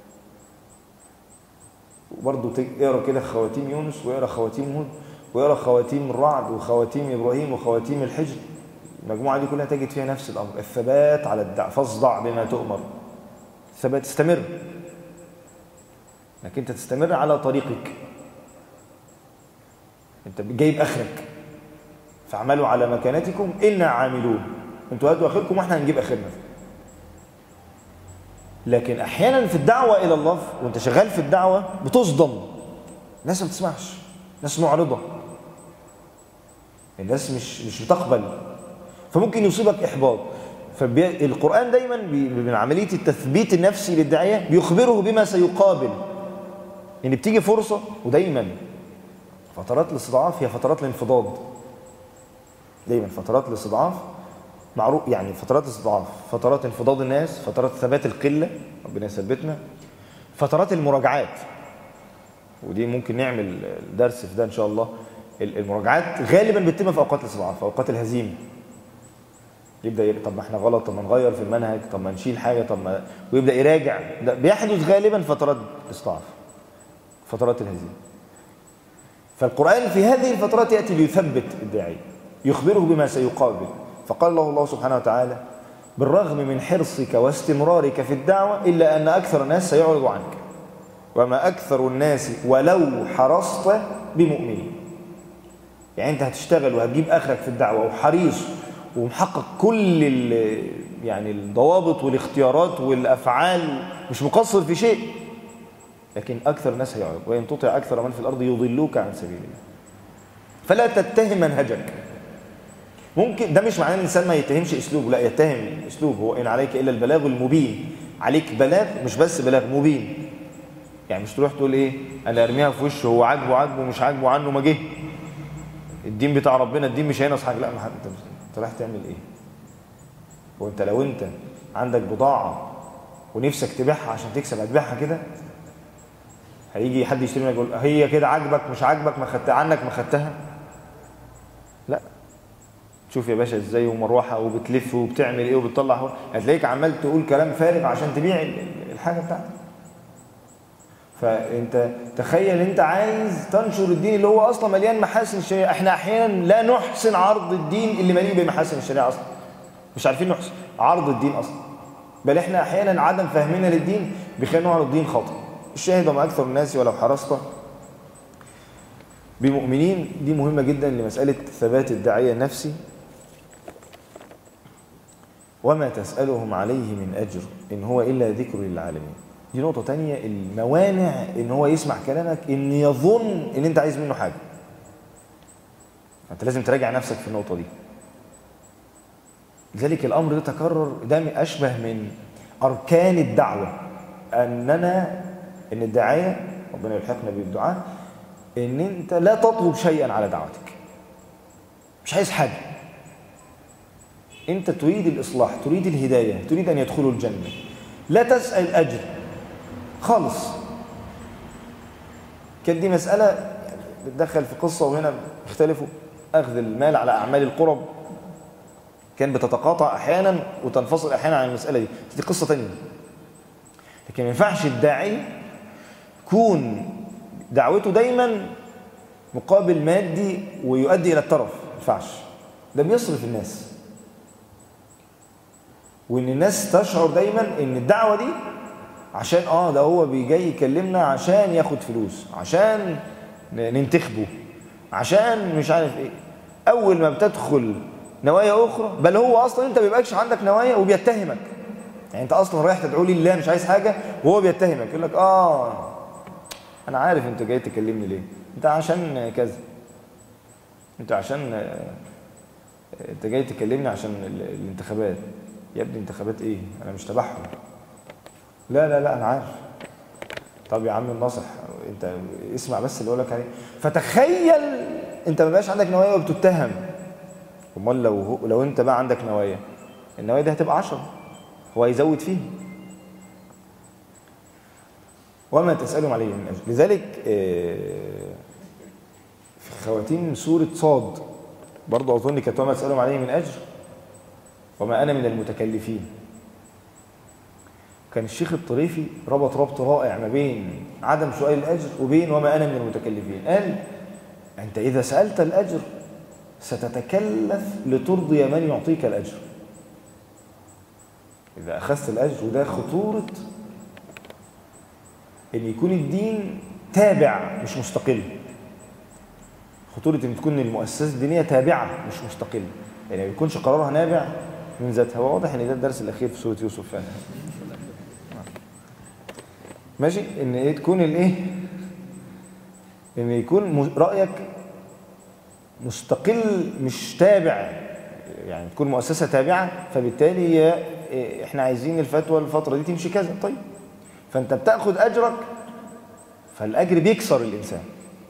وبرضه ت- اقرا كده خواتيم يونس واقرا خواتيم هود واقرا خواتيم الرعد وخواتيم ابراهيم وخواتيم الحجر المجموعه دي كلها تجد فيها نفس الامر الثبات على الدعوه فاصدع بما تؤمر الثبات استمر انك انت تستمر على طريقك انت جايب اخرك فاعملوا على مكانتكم إنا عاملون انتوا هاتوا اخركم واحنا هنجيب اخرنا لكن احيانا في الدعوه الى الله وانت شغال في الدعوه بتصدم الناس ما بتسمعش ناس معرضه الناس مش مش بتقبل فممكن يصيبك احباط فالقران دايما بي- من عمليه التثبيت النفسي للداعيه بيخبره بما سيقابل ان بتيجي فرصه ودايما فترات الاستضعاف هي فترات الانفضاض دايما فترات الاستضعاف معروف يعني فترات الاستضعاف فترات انفضاض الناس فترات ثبات القله ربنا يثبتنا فترات المراجعات ودي ممكن نعمل درس في ده ان شاء الله المراجعات غالبا بتتم في اوقات الاستضعاف في اوقات الهزيمه يبدا يقول طب ما احنا غلط طب ما نغير في المنهج طب ما نشيل حاجه طب ما ويبدا يراجع ده بيحدث غالبا فترات الاستضعاف فترات الهزيمه فالقرآن في هذه الفترات يأتي ليثبت الداعي يخبره بما سيقابل فقال له الله سبحانه وتعالى بالرغم من حرصك واستمرارك في الدعوة إلا أن أكثر الناس سيعرض عنك وما أكثر الناس ولو حرصت بمؤمنين يعني أنت هتشتغل وهتجيب آخرك في الدعوة وحريص ومحقق كل ال- يعني الضوابط والاختيارات والأفعال مش مقصر في شيء لكن أكثر الناس هيعرض وإن تطع أكثر من في الأرض يضلوك عن سبيل الله فلا تتهم منهجك ممكن ده مش معناه ان الانسان ما يتهمش اسلوبه لا يتهم اسلوبه هو ان عليك الا البلاغ المبين عليك بلاغ مش بس بلاغ مبين يعني مش تروح تقول ايه انا ارميها في وشه هو عاجبه عاجبه مش عاجبه عنه ما جه الدين بتاع ربنا الدين مش هينقص حاجه لا ما حد انت انت رايح تعمل ايه هو انت لو انت عندك بضاعه ونفسك تبيعها عشان تكسب هتبيعها كده هيجي حد يشتري منك يقول هي كده عاجبك مش عاجبك ما خدتها عنك ما خدتها لا شوف يا باشا ازاي ومروحه وبتلف وبتعمل ايه وبتطلع هو هتلاقيك عمال تقول كلام فارغ عشان تبيع ال- ال- الحاجه بتاعتك فانت تخيل انت عايز تنشر الدين اللي هو اصلا مليان محاسن الشريعه احنا احيانا لا نحسن عرض الدين اللي مليء بمحاسن الشريعه اصلا مش عارفين نحسن عرض الدين اصلا بل احنا احيانا عدم فهمنا للدين بيخلينا نعرض الدين خاطئ الشاهد وما اكثر الناس ولو حرصت بمؤمنين دي مهمه جدا لمساله ثبات الداعيه النفسي وما تسألهم عليه من أجر إن هو إلا ذكر للعالمين دي نقطة تانية الموانع إن هو يسمع كلامك إن يظن إن أنت عايز منه حاجة أنت لازم تراجع نفسك في النقطة دي لذلك الأمر ده تكرر ده أشبه من أركان الدعوة أننا إن الداعية ربنا يلحقنا بالدعاء إن أنت لا تطلب شيئا على دعوتك مش عايز حاجة انت تريد الاصلاح تريد الهدايه تريد ان يدخلوا الجنه لا تسال اجر خالص كانت دي مساله يعني بتدخل في قصه وهنا يختلفوا اخذ المال على اعمال القرب كان بتتقاطع احيانا وتنفصل احيانا عن المساله دي دي قصه ثانيه لكن ما ينفعش الداعي تكون دعوته دايما مقابل مادي ويؤدي الى الترف ما ينفعش ده بيصرف الناس وان الناس تشعر دايما ان الدعوه دي عشان اه ده هو بيجي يكلمنا عشان ياخد فلوس عشان ن- ننتخبه عشان مش عارف ايه اول ما بتدخل نوايا اخرى بل هو اصلا انت ما بيبقاش عندك نوايا وبيتهمك يعني انت اصلا رايح تدعو لي لله مش عايز حاجه وهو بيتهمك يقول لك اه انا عارف انت جاي تكلمني ليه انت عشان كذا انت عشان آه، انت جاي تكلمني عشان ال- الانتخابات يا ابني انتخابات ايه انا مش تبعهم لا لا لا انا عارف طب يا عم الناصح انت اسمع بس اللي اقول لك عليه فتخيل انت ما بقاش عندك نوايا وبتتهم امال لو هو لو انت بقى عندك نوايا النوايا دي هتبقى 10 هو هيزود فيه وما تسألهم عليه من أجل لذلك آه، في خواتيم سورة صاد برضه أظن كانت وما تسألهم عليه من أجر وما أنا من المتكلفين كان الشيخ الطريفي ربط ربط رائع ما بين عدم سؤال الأجر وبين وما أنا من المتكلفين قال أنت إذا سألت الأجر ستتكلف لترضي من يعطيك الأجر إذا أخذت الأجر وده خطورة ان يكون الدين تابع مش مستقل خطورة ان تكون المؤسسات الدينية تابعة مش مستقلة يعني ما يكونش قرارها نابع من ذاتها هو واضح ان ده الدرس الاخير في سورة يوسف فعلا ماشي ان ايه تكون الايه ان يكون م- رأيك مستقل مش تابع يعني تكون مؤسسة تابعة فبالتالي هي إيه، احنا عايزين الفتوى الفترة دي تمشي كذا طيب فانت بتاخد اجرك فالاجر بيكسر الانسان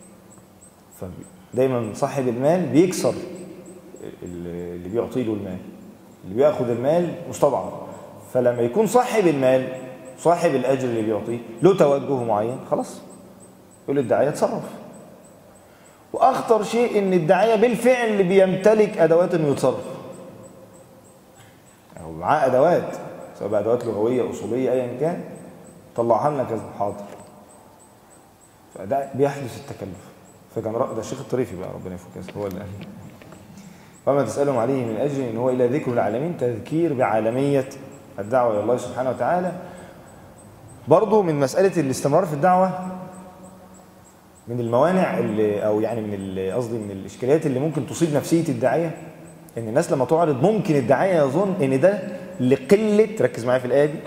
فدايما صاحب المال بيكسر اللي اللي بيعطي له المال اللي بياخد المال مستضعف فلما يكون صاحب المال صاحب الاجر اللي بيعطيه له توجه معين خلاص يقول الداعيه اتصرف واخطر شيء ان الداعيه بالفعل بيمتلك ادوات انه يتصرف يعني هو معاه ادوات سواء بقى ادوات لغويه اصوليه ايا كان طلعها لنا كذا حاضر فده بيحدث التكلف فكان رأ... ده الشيخ الطريفي بقى ربنا يفك هو اللي قال وما تسألهم عليه من أجل إن هو إلى ذكر العالمين تذكير بعالمية الدعوة إلى الله سبحانه وتعالى برضو من مسألة الاستمرار في الدعوة من الموانع اللي أو يعني من ال- قصدي من الإشكاليات اللي ممكن تصيب نفسية الداعية إن الناس لما تعرض ممكن الداعية يظن إن ده لقلة ركز معايا في الآية دي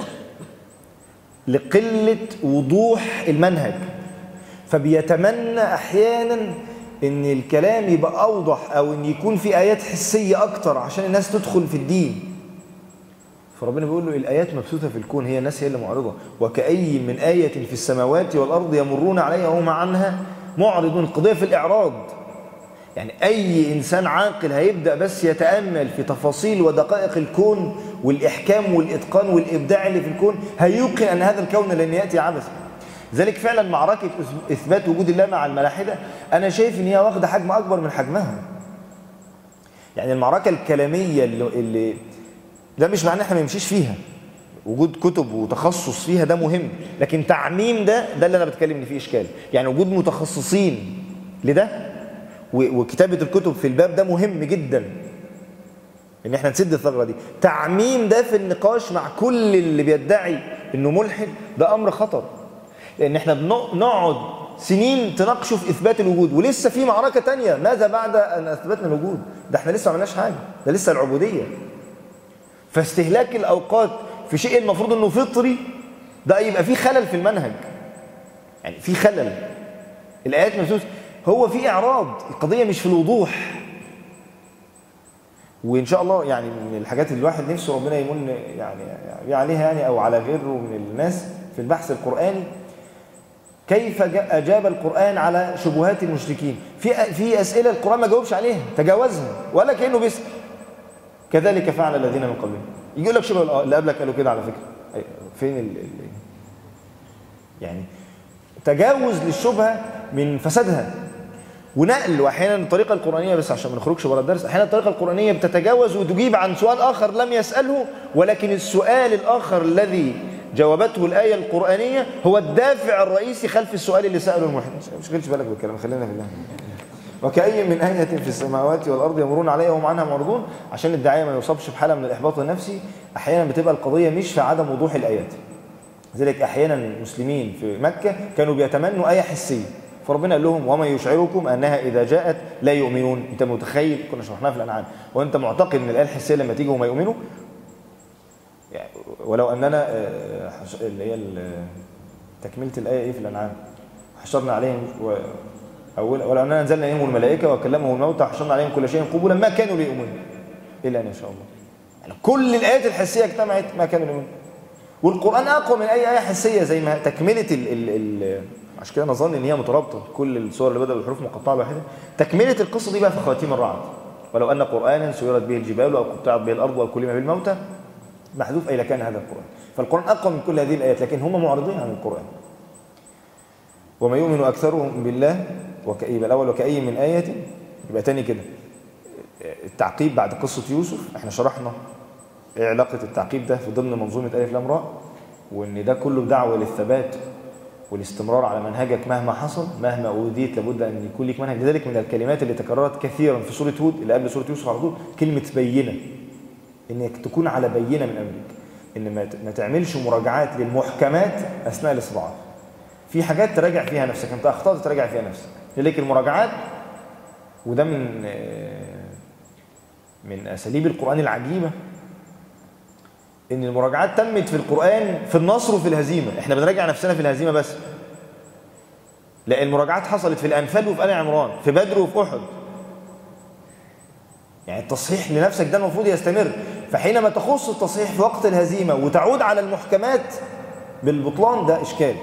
لقلة وضوح المنهج فبيتمنى أحيانا إن الكلام يبقى أوضح أو إن يكون في آيات حسية أكتر عشان الناس تدخل في الدين فربنا بيقول له الآيات مبثوثة في الكون هي الناس هي اللي معرضة وكأي من آية في السماوات والأرض يمرون عليها وهم عنها معرضون القضية في الإعراض يعني أي إنسان عاقل هيبدأ بس يتأمل في تفاصيل ودقائق الكون والإحكام والإتقان والإبداع اللي في الكون هيوقن أن هذا الكون لن يأتي عبثا ذلك فعلا معركة إثبات وجود الله مع الملاحدة أنا شايف إن هي واخدة حجم أكبر من حجمها يعني المعركة الكلامية اللي, اللي ده مش معناه احنا ما نمشيش فيها وجود كتب وتخصص فيها ده مهم لكن تعميم ده ده اللي انا بتكلم ان فيه اشكال يعني وجود متخصصين لده و- وكتابه الكتب في الباب ده مهم جدا ان احنا نسد الثغره دي تعميم ده في النقاش مع كل اللي بيدعي انه ملحد ده امر خطر لان احنا بنقعد سنين تناقشوا في اثبات الوجود ولسه في معركه تانية ماذا بعد ان اثبتنا الوجود ده احنا لسه ما عملناش حاجه ده لسه العبوديه فاستهلاك الاوقات في شيء المفروض انه فطري ده يبقى فيه خلل في المنهج يعني في خلل الايات مبثوث هو في اعراض القضيه مش في الوضوح وان شاء الله يعني من الحاجات اللي الواحد نفسه ربنا يمن يعني يعني عليها يعني او على غيره من الناس في البحث القراني كيف جا- اجاب القران على شبهات المشركين في في اسئله القران ما جاوبش عليها تجاوزها ولا كانه بيسال كذلك فعل الذين من قبلهم يقول لك شبه اللي قبلك قالوا كده على فكره أي- فين ال... ال... يعني تجاوز للشبهه من فسادها ونقل واحيانا الطريقه القرانيه بس عشان ما نخرجش بره الدرس احيانا الطريقه القرانيه بتتجاوز وتجيب عن سؤال اخر لم يساله ولكن السؤال الاخر الذي جاوبته الآية القرآنية هو الدافع الرئيسي خلف السؤال اللي سأله المحب مش خلش بالك بالكلام خلينا في الله وكأي من آية في السماوات والأرض يمرون عليها وهم عنها معرضون عشان الداعية ما يصابش بحالة من الإحباط النفسي أحيانا بتبقى القضية مش في عدم وضوح الآيات لذلك أحيانا المسلمين في مكة كانوا بيتمنوا آية حسية فربنا قال لهم وما يشعركم أنها إذا جاءت لا يؤمنون أنت متخيل كنا شرحناها في الأنعام وأنت معتقد أن الآية الحسية لما تيجي وما يؤمنوا يعني ولو أننا اللي هي تكملة الآية إيه في الأنعام حشرنا عليهم و... أول ولو أننا أنزلنا إليهم الملائكة وكلمهم الموتى حشرنا عليهم كل شيء قبولا ما كانوا ليؤمنوا إلا أن يشاء الله يعني كل الآيات الحسية اجتمعت ما كانوا ليؤمنوا والقرآن أقوى من أي آية حسية زي ما تكملة ال ال ال عشان كده نظن ان هي مترابطه كل الصور اللي بدأوا بالحروف مقطعه لوحدها تكمله القصه دي بقى في خواتيم الرعد ولو ان قرانا سيرت به الجبال او قطعت به الارض او كلم بالموتى محذوف اي لكان هذا القران فالقران اقوى من كل هذه الايات لكن هم معرضين عن القران وما يؤمن اكثرهم بالله وكأي الاول وكأي من ايه يبقى تاني كده التعقيب بعد قصه يوسف احنا شرحنا ايه علاقه التعقيب ده في ضمن منظومه الف لام راء وان ده كله دعوه للثبات والاستمرار على منهجك مهما حصل مهما أوديت لابد أن يكون لك منهج لذلك من الكلمات اللي تكررت كثيرا في سورة هود اللي قبل سورة يوسف على طول كلمة بينة إنك تكون على بينة من أمرك إن ما تعملش مراجعات للمحكمات أثناء الاستضعاف في حاجات تراجع فيها نفسك أنت أخطأت تراجع فيها نفسك لذلك المراجعات وده من من أساليب القرآن العجيبة ان المراجعات تمت في القرآن في النصر وفي الهزيمة احنا بنراجع نفسنا في الهزيمة بس لا المراجعات حصلت في الأنفال وفي آل عمران في بدر وفي أحد يعني التصحيح لنفسك ده المفروض يستمر فحينما تخص التصحيح في وقت الهزيمة وتعود على المحكمات بالبطلان ده إشكال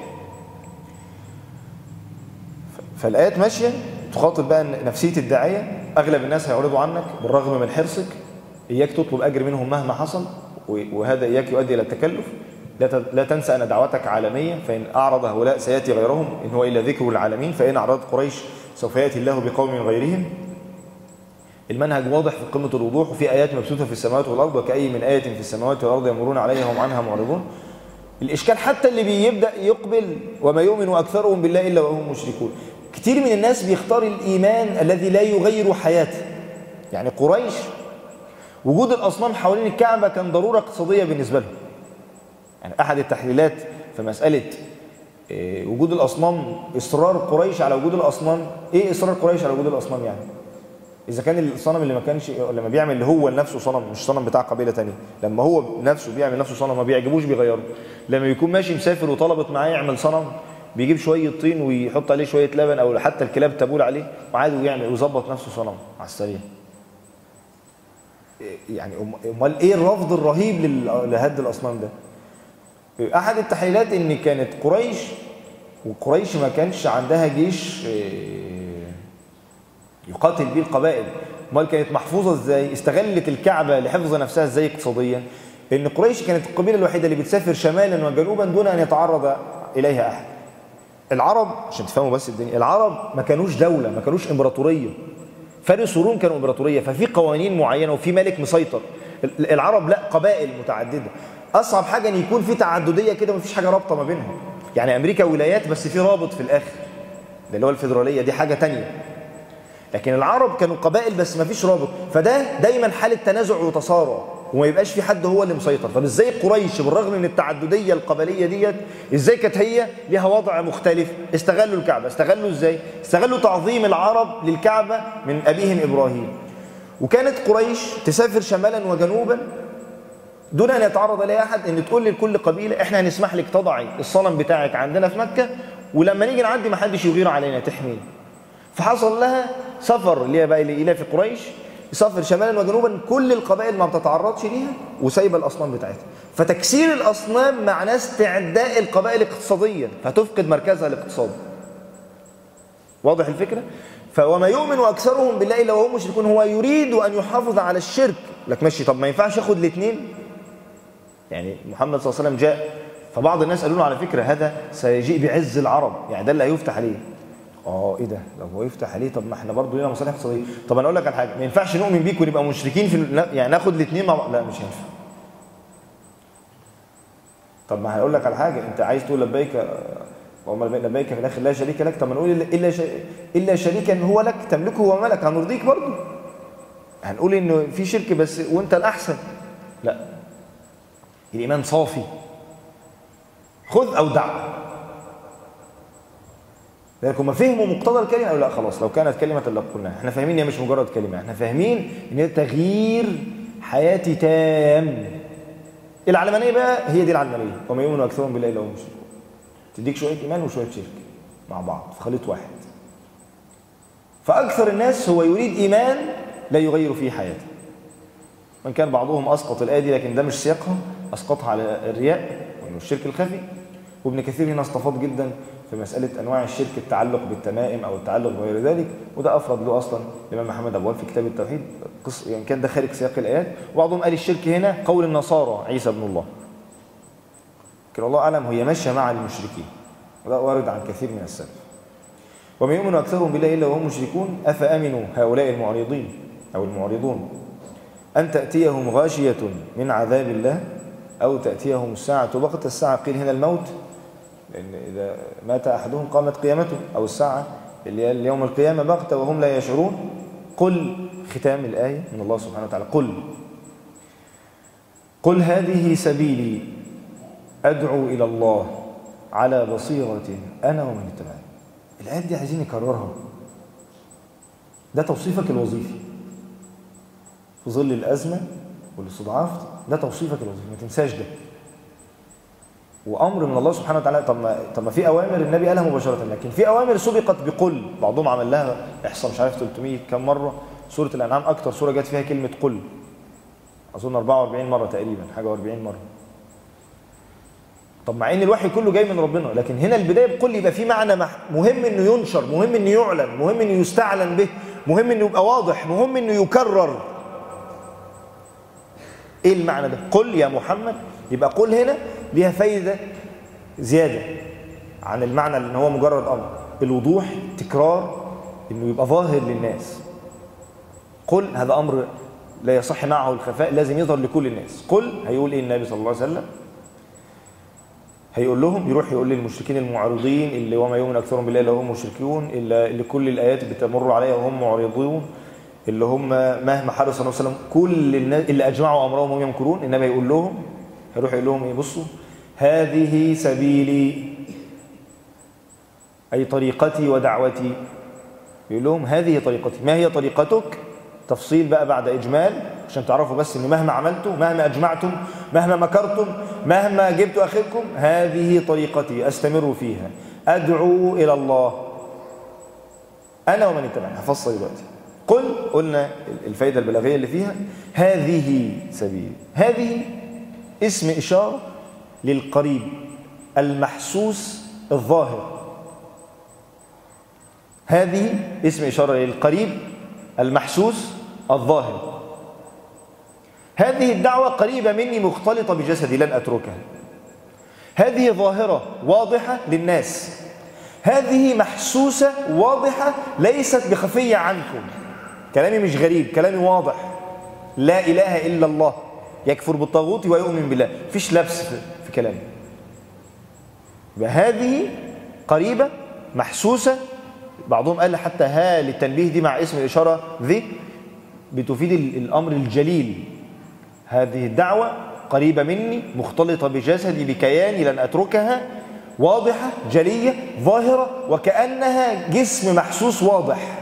فالآيات ماشية تخاطب بقى نفسية الداعية أغلب الناس هيعرضوا عنك بالرغم من حرصك إياك تطلب أجر منهم مهما حصل وهذا إياك يؤدي إلى التكلف لا تنسى أن دعوتك عالمية فإن أعرض هؤلاء سيأتي غيرهم إن هو إلا ذكر العالمين فإن أعرض قريش سوف يأتي الله بقوم غيرهم المنهج واضح في قمة الوضوح وفي آيات مبثوثة في السماوات والأرض وكأي من آية في السماوات والأرض يمرون عليها وهم عنها معرضون الإشكال حتى اللي بيبدأ يقبل وما يؤمن أكثرهم بالله إلا وهم مشركون كتير من الناس بيختار الإيمان الذي لا يغير حياته يعني قريش وجود الأصنام حوالين الكعبة كان ضرورة اقتصادية بالنسبة لهم يعني أحد التحليلات في مسألة وجود الأصنام إصرار قريش على وجود الأصنام إيه إصرار قريش على وجود الأصنام يعني إذا كان الصنم اللي ما كانش لما بيعمل اللي هو لنفسه صنم مش صنم بتاع قبيلة تانية لما هو نفسه بيعمل نفسه صنم ما بيعجبوش بيغيره لما يكون ماشي مسافر وطلبت معاه يعمل صنم بيجيب شوية طين ويحط عليه شوية لبن أو حتى الكلاب تبول عليه وعادي ويعمل ويظبط نفسه صنم على السريع يعني امال ايه الرفض الرهيب لهد الاصنام ده احد التحليلات ان كانت قريش وقريش ما كانش عندها جيش يقاتل بيه القبائل امال كانت محفوظه ازاي استغلت الكعبه لحفظ نفسها ازاي اقتصاديا ان قريش كانت القبيله الوحيده اللي بتسافر شمالا وجنوبا دون ان يتعرض اليها احد العرب عشان تفهموا بس الدنيا العرب ما كانوش دوله ما كانوش امبراطوريه فارس وروم كانوا امبراطوريه ففي قوانين معينه وفي ملك مسيطر العرب لا قبائل متعدده اصعب حاجه ان يكون في تعدديه كده مفيش حاجه رابطه ما بينهم يعني امريكا ولايات بس في رابط في الاخر ده اللي هو الفيدراليه دي حاجه تانية لكن العرب كانوا قبائل بس مفيش رابط فده دايما حاله تنازع وتصارع وما يبقاش في حد هو اللي مسيطر طب ازاي قريش بالرغم من التعدديه القبليه ديت ازاي كانت هي ليها وضع مختلف استغلوا الكعبه استغلوا ازاي استغلوا تعظيم العرب للكعبه من ابيهم ابراهيم وكانت قريش تسافر شمالا وجنوبا دون ان يتعرض لها احد ان تقول لكل قبيله احنا هنسمح لك تضعي الصنم بتاعك عندنا في مكه ولما نيجي نعدي ما حدش يغير علينا تحمينا فحصل لها سفر اللي هي بقى الى في قريش يسافر شمالا وجنوبا كل القبائل ما بتتعرضش ليها وسايبه الاصنام بتاعتها فتكسير الاصنام معناه استعداء القبائل اقتصاديا فتفقد مركزها الاقتصادي واضح الفكره فوما يؤمن اكثرهم بالله الا وهم مشركون هو يريد ان يحافظ على الشرك لك ماشي طب ما ينفعش ياخد الاثنين يعني محمد صلى الله عليه وسلم جاء فبعض الناس قالوا له على فكره هذا سيجيء بعز العرب يعني ده اللي هيفتح عليه اه ايه ده لو هو يفتح عليه طب ما احنا برضه لنا مصالح اقتصاديه طب انا اقول لك على حاجه ما ينفعش نؤمن بيك ونبقى مشركين في يعني ناخد الاثنين مع بعض لا مش هينفع طب ما هيقول لك على حاجه انت عايز تقول لبيك اللهم لبيك في الاخر لا شريك لك طب ما نقول الا الا شريكا هو لك تملكه وملك هنرضيك برضه هنقول انه في شرك بس وانت الاحسن لا الايمان صافي خذ او دع لكن ما فهموا مقتضى الكلمه او لا خلاص لو كانت كلمه لقلناها احنا فاهمين هي مش مجرد كلمه احنا فاهمين ان هي تغيير حياتي تام العلمانيه بقى هي دي العلمانيه وما يؤمن اكثرهم بالله الا هم مشركون تديك شويه ايمان وشويه شرك مع بعض في خليط واحد فاكثر الناس هو يريد ايمان لا يغير فيه حياته وان كان بعضهم اسقط الايه دي لكن ده مش سياقها اسقطها على الرياء وانه الشرك الخفي وابن كثير هنا استفاض جدا في مسألة أنواع الشرك التعلق بالتمائم أو التعلق بغير ذلك وده أفرد له أصلا الإمام محمد أبواب في كتاب التوحيد قص يعني كان ده خارج سياق الآيات وبعضهم قال الشرك هنا قول النصارى عيسى ابن الله لكن الله أعلم هي ماشية مع المشركين وده وارد عن كثير من السلف وما يؤمن أكثرهم بالله إلا وهم مشركون أفأمنوا هؤلاء المعرضين أو المعرضون أن تأتيهم غاشية من عذاب الله أو تأتيهم الساعة بغتة الساعة قيل هنا الموت لأن إذا مات أحدهم قامت قيامته أو الساعة اللي هي اليوم القيامة بغتة وهم لا يشعرون قل ختام الآية من الله سبحانه وتعالى قل قل هذه سبيلي أدعو إلى الله على بصيرة أنا ومن اتبعني الآيات دي عايزين نكررها ده توصيفك الوظيفي في ظل الأزمة والاستضعاف ده توصيفك الوظيفي ما تنساش ده وامر من الله سبحانه وتعالى طب ما طب ما في اوامر النبي قالها مباشره لكن في اوامر سبقت بقل بعضهم عمل لها احصاء مش عارف 300 كم مره سوره الانعام اكتر سوره جت فيها كلمه قل اظن 44 مره تقريبا حاجه و40 مره طب مع ان الوحي كله جاي من ربنا لكن هنا البدايه بقل يبقى في معنى مهم انه ينشر مهم انه يعلن مهم انه يستعلن به مهم انه يبقى واضح مهم انه يكرر ايه المعنى ده قل يا محمد يبقى قل هنا ليها فايدة زيادة عن المعنى ان هو مجرد امر الوضوح تكرار انه يبقى ظاهر للناس قل هذا امر لا يصح معه الخفاء لازم يظهر لكل الناس قل هيقول ايه النبي صلى الله عليه وسلم هيقول لهم يروح يقول للمشركين المعرضين اللي وما يؤمن اكثرهم بالله الا هم مشركون الا اللي كل الايات بتمر عليها وهم معرضون اللي هم مهما حرص النبي صلى الله عليه وسلم كل الناس اللي اجمعوا امرهم وهم يمكرون النبي يقول لهم هيروح يقول لهم ايه بصوا هذه سبيلي اي طريقتي ودعوتي يقول لهم هذه طريقتي ما هي طريقتك تفصيل بقى بعد اجمال عشان تعرفوا بس ان مهما عملتم مهما اجمعتم مهما مكرتم مهما جبت اخركم هذه طريقتي استمر فيها ادعو الى الله انا ومن اتبعني هفصل دلوقتي قل قلنا الفايده البلاغيه اللي فيها هذه سبيل هذه اسم إشارة للقريب المحسوس الظاهر هذه اسم إشارة للقريب المحسوس الظاهر هذه الدعوة قريبة مني مختلطة بجسدي لن أتركها هذه ظاهرة واضحة للناس هذه محسوسة واضحة ليست بخفية عنكم كلامي مش غريب كلامي واضح لا إله إلا الله يكفر بالطاغوت ويؤمن بالله فيش لبس في, في كلامه يبقى هذه قريبة محسوسة بعضهم قال حتى ها للتنبيه دي مع اسم الإشارة ذي بتفيد الأمر الجليل هذه الدعوة قريبة مني مختلطة بجسدي بكياني لن أتركها واضحة جلية ظاهرة وكأنها جسم محسوس واضح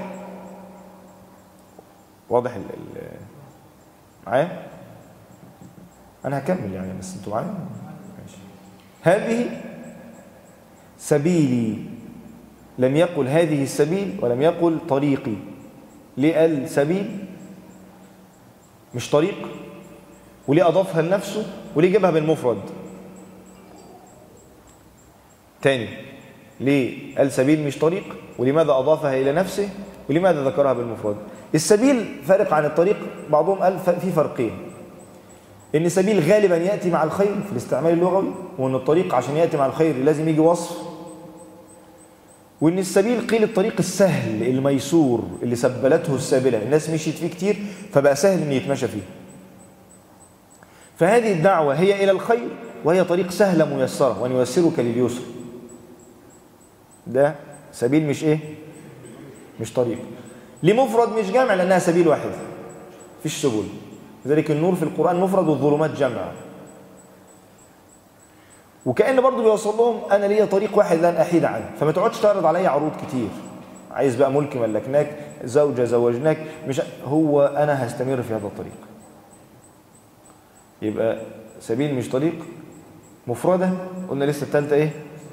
واضح ال معايا أنا هكمل يعني بس أنتوا معايا ماشي هذه سبيلي لم يقل هذه السبيل ولم يقل طريقي ليه قال سبيل مش طريق وليه أضافها لنفسه وليه جابها بالمفرد تاني ليه قال سبيل مش طريق ولماذا أضافها إلى نفسه ولماذا ذكرها بالمفرد السبيل فارق عن الطريق بعضهم قال في فرقين ان السبيل غالبا ياتي مع الخير في الاستعمال اللغوي وان الطريق عشان ياتي مع الخير لازم يجي وصف وان السبيل قيل الطريق السهل الميسور اللي سبلته السابله الناس مشيت فيه كتير فبقى سهل ان يتمشى فيه فهذه الدعوه هي الى الخير وهي طريق سهلة ميسرة ونيسرك لليسر ده سبيل مش ايه مش طريق لمفرد مش جامع لأنها سبيل واحد فيش سبل لذلك النور في القرآن مفرد والظلمات جمع وكأن برضو بيوصل لهم أنا ليا طريق واحد لن أحيد عنه فما تقعدش تعرض عليا عروض كتير عايز بقى ملك ملكناك زوجة زوجناك مش هو أنا هستمر في هذا الطريق يبقى سبيل مش طريق مفردة قلنا لسه الثالثة إيه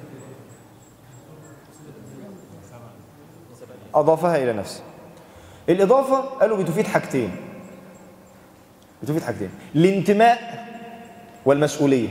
أضافها إلى نفسه الإضافة قالوا بتفيد حاجتين بتفيد حاجتين الانتماء والمسؤولية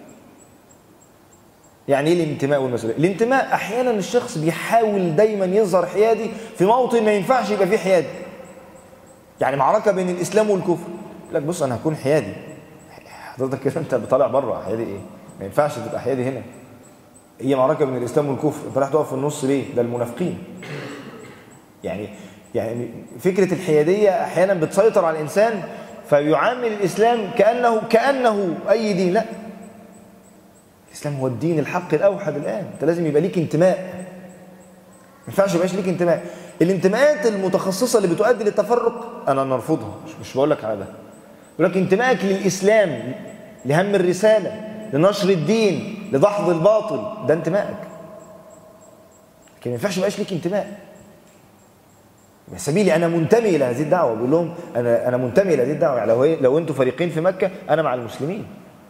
يعني ايه الانتماء والمسؤوليه الانتماء احيانا الشخص بيحاول دايما يظهر حيادي في موطن ما ينفعش يبقى فيه حيادي يعني معركه بين الاسلام والكفر لك بص انا هكون حيادي حضرتك كده انت طالع بره حيادي ايه ما ينفعش تبقى حيادي هنا هي معركه بين الاسلام والكفر انت رايح تقف في النص ليه ده المنافقين يعني يعني فكره الحياديه احيانا بتسيطر على الانسان فيعامل الاسلام كانه كانه اي دين لا الاسلام هو الدين الحق الاوحد الان انت لازم يبقى ليك انتماء ما ينفعش يبقاش ليك انتماء الانتماءات المتخصصه اللي بتؤدي للتفرق انا نرفضها مش, مش بقول لك على ده بقول لك انتمائك للاسلام لهم الرساله لنشر الدين لدحض الباطل ده انتمائك لكن ما ينفعش يبقاش ليك انتماء سبيلي انا منتمي الى هذه الدعوه بقول لهم انا انا منتمي الى هذه الدعوه يعني لو لو انتوا فريقين في مكه انا مع المسلمين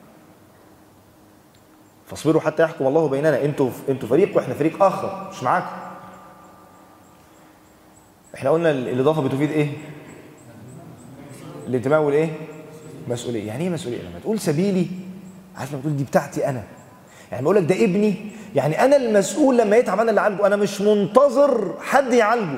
فاصبروا حتى يحكم الله بيننا انتوا انتوا فريق واحنا فريق اخر مش معاكم احنا قلنا الاضافه بتفيد ايه الانتماء والايه مسؤوليه يعني ايه مسؤوليه لما تقول سبيلي عارف لما تقول دي بتاعتي انا يعني بقول لك ده ابني يعني انا المسؤول لما يتعب انا اللي اعالجه انا مش منتظر حد يعالجه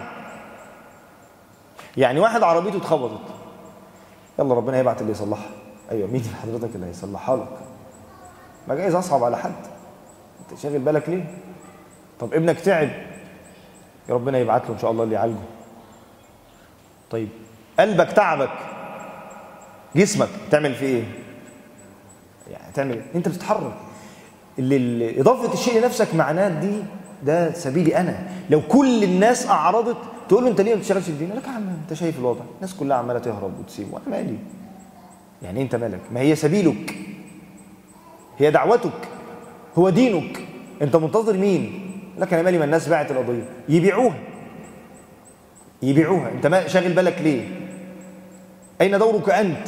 يعني واحد عربيته اتخبطت يلا ربنا يبعت اللي يصلحها ايوه مين حضرتك اللي هيصلحها لك ما جايز اصعب على حد انت شاغل بالك ليه طب ابنك تعب يا ربنا يبعت له ان شاء الله اللي يعالجه طيب قلبك تعبك جسمك تعمل فيه ايه يعني تعمل ايه انت بتتحرك اللي اضافه الشيء لنفسك معناه دي ده سبيلي انا لو كل الناس اعرضت تقول له انت ليه ما بتشتغلش في الدين لك يا عم انت شايف الوضع الناس كلها عماله تهرب وتسيب وانا مالي يعني انت مالك ما هي سبيلك هي دعوتك هو دينك انت منتظر مين لك انا مالي ما الناس باعت القضيه يبيعوها يبيعوها انت ما شاغل بالك ليه اين دورك انت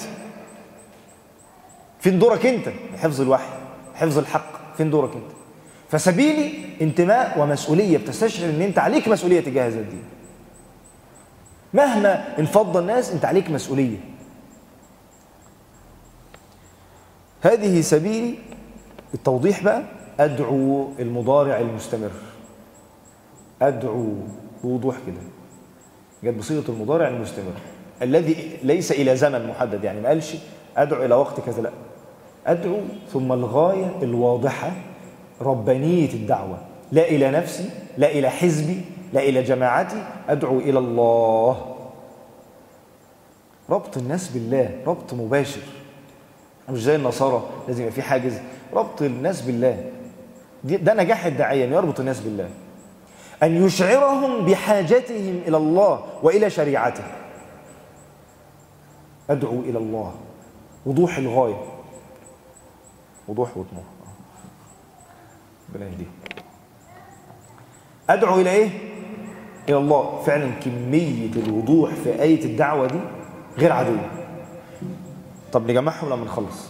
فين دورك انت حفظ الوحي حفظ الحق فين دورك انت فسبيلي انتماء ومسؤوليه بتستشعر ان انت عليك مسؤوليه تجاه هذا الدين مهما انفض الناس انت عليك مسؤوليه هذه سبيلي التوضيح بقى أدعو المضارع المستمر أدعو بوضوح كده جت بصيغة المضارع المستمر الذي ليس إلى زمن محدد يعني ما قالش أدعو إلى وقت كذا لا أدعو ثم الغاية الواضحة ربانية الدعوة لا إلى نفسي لا إلى حزبي لا إلى جماعتي أدعو إلى الله ربط الناس بالله ربط مباشر مش زي النصارى لازم يبقى في حاجز ربط الناس بالله ده نجاح الداعية أن يربط الناس بالله أن يشعرهم بحاجتهم إلى الله وإلى شريعته أدعو إلى الله وضوح الغاية وضوح وطموح ربنا يهديه أدعو إلى إيه؟ إلى الله فعلا كمية الوضوح في آية الدعوة دي غير عادية طب نجمعهم لما نخلص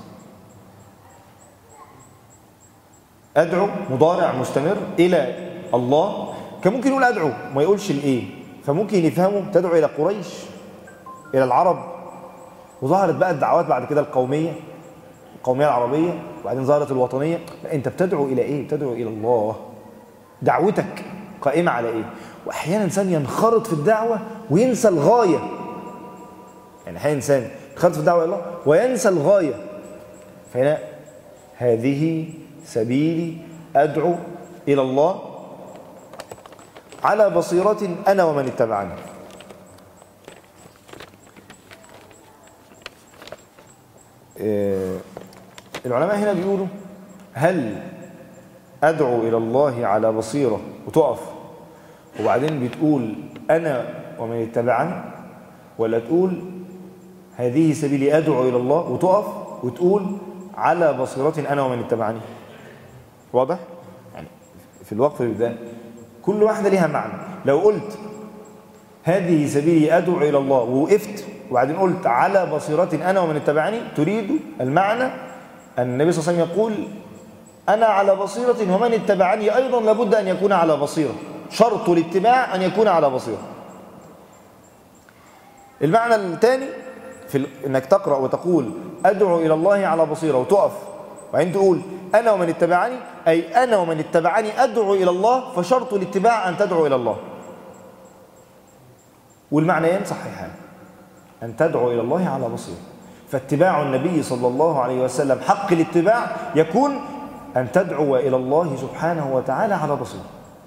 أدعو مضارع مستمر إلى الله كان ممكن يقول أدعو ما يقولش الإيه فممكن يفهموا تدعو إلى قريش إلى العرب وظهرت بقى الدعوات بعد كده القومية القومية العربية وبعدين ظهرت الوطنية لا أنت بتدعو إلى إيه بتدعو إلى الله دعوتك قائمة على إيه وأحيانا إنسان ينخرط في الدعوة وينسى الغاية يعني أحيانا إنسان ينخرط في الدعوة إلى الله وينسى الغاية فهنا هذه سبيلي أدعو إلى الله على بصيرة أنا ومن اتبعني العلماء هنا بيقولوا هل أدعو إلى الله على بصيرة وتقف وبعدين بتقول أنا ومن اتبعني ولا تقول هذه سبيلي أدعو إلى الله وتقف وتقول على بصيرة أنا ومن اتبعني واضح؟ يعني في الوقف ده كل واحدة لها معنى لو قلت هذه سبيلي أدعو إلى الله ووقفت وبعدين قلت على بصيرة أنا ومن اتبعني تريد المعنى أن النبي صلى الله عليه وسلم يقول أنا على بصيرة ومن اتبعني أيضا لابد أن يكون على بصيرة شرط الاتباع أن يكون على بصيرة المعنى الثاني في ال... انك تقرأ وتقول أدعو إلى الله على بصيرة وتقف وبعدين تقول أنا ومن اتبعني أي أنا ومن اتبعني أدعو إلى الله فشرط الاتباع أن تدعو إلى الله والمعنيين صحيحان أن تدعو إلى الله على بصيرة فاتباع النبي صلى الله عليه وسلم حق الاتباع يكون أن تدعو إلى الله سبحانه وتعالى على بصيرة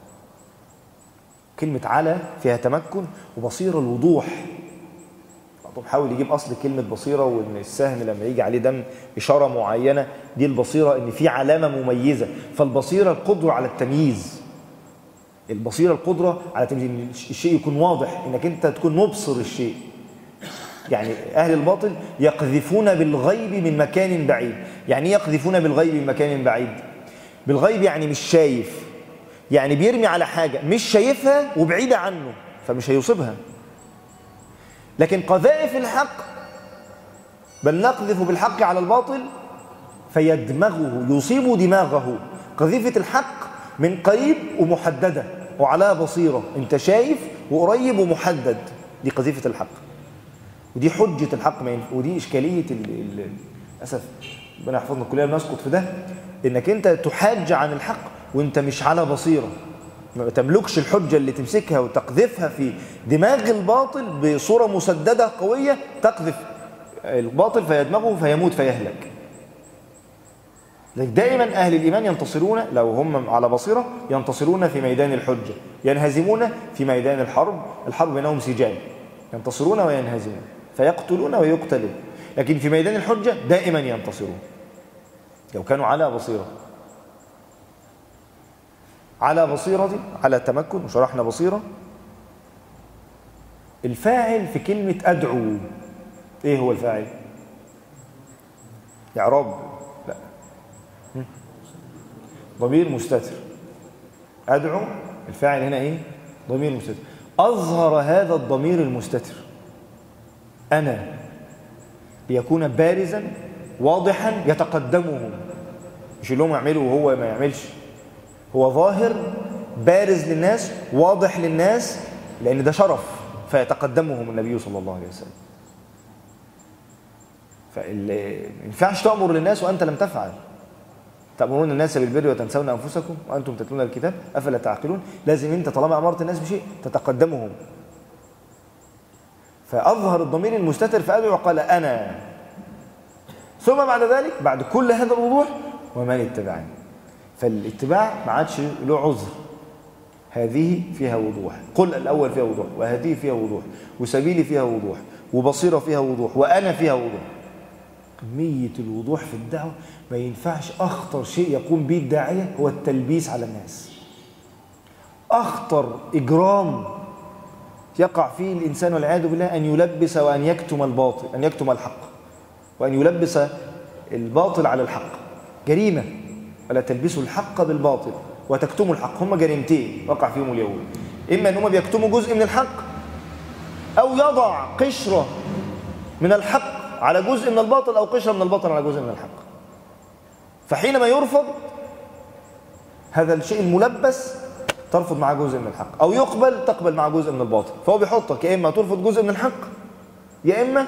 كلمة على فيها تمكن وبصيرة الوضوح طب حاول يجيب أصل كلمة بصيرة وإن السهم لما يجي عليه دم إشارة معينة دي البصيرة إن في علامة مميزة فالبصيرة القدرة على التمييز البصيرة القدرة على تمييز إن الشيء يكون واضح إنك أنت تكون مبصر الشيء يعني أهل الباطل يقذفون بالغيب من مكان بعيد يعني يقذفون بالغيب من مكان بعيد بالغيب يعني مش شايف يعني بيرمي على حاجة مش شايفها وبعيدة عنه فمش هيصيبها لكن قذائف الحق بل نقذف بالحق على الباطل فيدمغه يصيب دماغه قذيفة الحق من قريب ومحددة وعلى بصيرة انت شايف وقريب ومحدد دي قذيفة الحق ودي حجة الحق ما ينف... ودي إشكالية للأسف ربنا يحفظنا كلنا بنسقط في ده إنك أنت تحاج عن الحق وأنت مش على بصيرة ما تملكش الحجة اللي تمسكها وتقذفها في دماغ الباطل بصورة مسددة قوية تقذف الباطل فيدمغه فيموت فيهلك لذلك دائما أهل الإيمان ينتصرون لو هم على بصيرة ينتصرون في ميدان الحجة ينهزمون في ميدان الحرب الحرب بينهم سجال ينتصرون وينهزمون فيقتلون ويقتلون لكن في ميدان الحجة دائما ينتصرون لو كانوا على بصيرة على بصيرة على تمكن وشرحنا بصيرة الفاعل في كلمة أدعو إيه هو الفاعل إعراب لا ضمير مستتر أدعو الفاعل هنا إيه ضمير مستتر أظهر هذا الضمير المستتر أنا ليكون بارزا واضحا يتقدمه مش اللي هم يعملوا وهو ما يعملش هو ظاهر بارز للناس واضح للناس لأن ده شرف فيتقدمهم النبي صلى الله عليه وسلم فما ينفعش تأمر للناس وأنت لم تفعل تأمرون الناس بالبر وتنسون أنفسكم وأنتم تتلون الكتاب أفلا تعقلون لازم أنت طالما أمرت الناس بشيء تتقدمهم فأظهر الضمير المستتر فأدعو وقال أنا ثم بعد ذلك بعد كل هذا الوضوح ومن اتبعني فالاتباع ما عادش له عذر هذه فيها وضوح قل الأول فيها وضوح وهذه فيها وضوح وسبيلي فيها وضوح وبصيرة فيها وضوح وأنا فيها وضوح كمية الوضوح في الدعوة ما ينفعش أخطر شيء يقوم به الداعية هو التلبيس على الناس أخطر إجرام يقع فيه الإنسان والعياذ بالله أن يلبس وأن يكتم الباطل أن يكتم الحق وأن يلبس الباطل على الحق جريمة ولا تلبسوا الحق بالباطل وتكتموا الحق هم جريمتين وقع فيهم اليهود إما أن هم بيكتموا جزء من الحق أو يضع قشرة من الحق على جزء من الباطل أو قشرة من الباطل على جزء من الحق فحينما يرفض هذا الشيء الملبس ترفض معاه جزء من الحق أو يقبل تقبل معاه جزء من الباطل فهو بيحطك يا إما ترفض جزء من الحق يا إما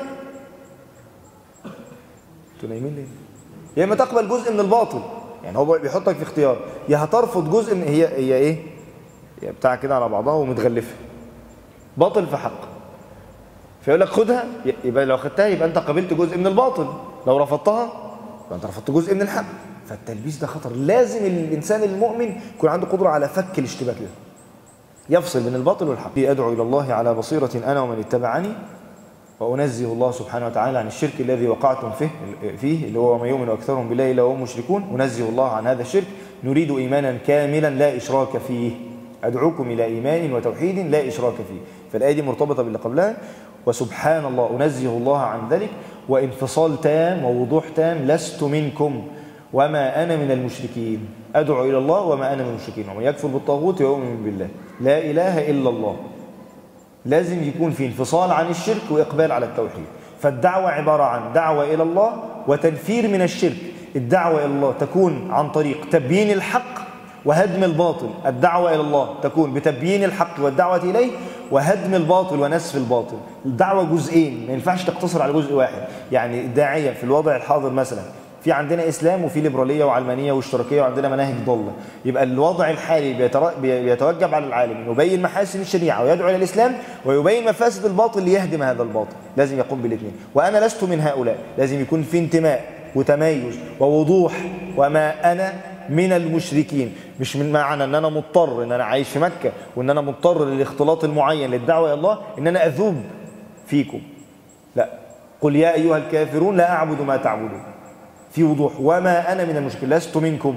انتوا نايمين ليه؟ يا إما تقبل جزء من الباطل يعني هو بيحطك في اختيار يا هترفض جزء من هي هي إيه؟ هي بتاع كده على بعضها ومتغلفة باطل في حق فيقول لك خدها يبقى لو خدتها يبقى أنت قبلت جزء من الباطل لو رفضتها يبقى أنت رفضت جزء من الحق فالتلبيس ده خطر لازم الإنسان المؤمن يكون عنده قدرة على فك الاشتباك ده يفصل بين الباطل والحق أدعو إلى الله على بصيرة أنا ومن اتبعني وأنزه الله سبحانه وتعالى عن الشرك الذي وقعتم فيه, فيه اللي هو ما يؤمن أكثرهم بالله إلا وهم مشركون أنزه الله عن هذا الشرك نريد إيمانا كاملا لا إشراك فيه أدعوكم إلى إيمان وتوحيد لا إشراك فيه فالآية دي مرتبطة باللي قبلها وسبحان الله أنزه الله عن ذلك وانفصال تام ووضوح تام لست منكم وما أنا من المشركين أدعو إلى الله وما أنا من المشركين ومن يكفر بالطاغوت ويؤمن بالله لا إله إلا الله لازم يكون في انفصال عن الشرك وإقبال على التوحيد فالدعوة عبارة عن دعوة إلى الله وتنفير من الشرك الدعوة إلى الله تكون عن طريق تبيين الحق وهدم الباطل الدعوة إلى الله تكون بتبيين الحق والدعوة إليه وهدم الباطل ونسف الباطل الدعوة جزئين ما ينفعش تقتصر على جزء واحد يعني الداعية في الوضع الحاضر مثلا في عندنا إسلام وفي ليبرالية وعلمانية واشتراكية وعندنا مناهج ضالة يبقى الوضع الحالي بيتوجب على العالم أن يبين محاسن الشريعة ويدعو إلى الإسلام ويبين مفاسد الباطل ليهدم هذا الباطل لازم يقوم بالاثنين وأنا لست من هؤلاء لازم يكون في انتماء وتميز ووضوح وما أنا من المشركين مش من معنى ان انا مضطر ان انا عايش في مكة وان انا مضطر للاختلاط المعين للدعوة الى الله ان انا اذوب فيكم لا قل يا ايها الكافرون لا اعبد ما تعبدون في وضوح وما انا من المشركين لست منكم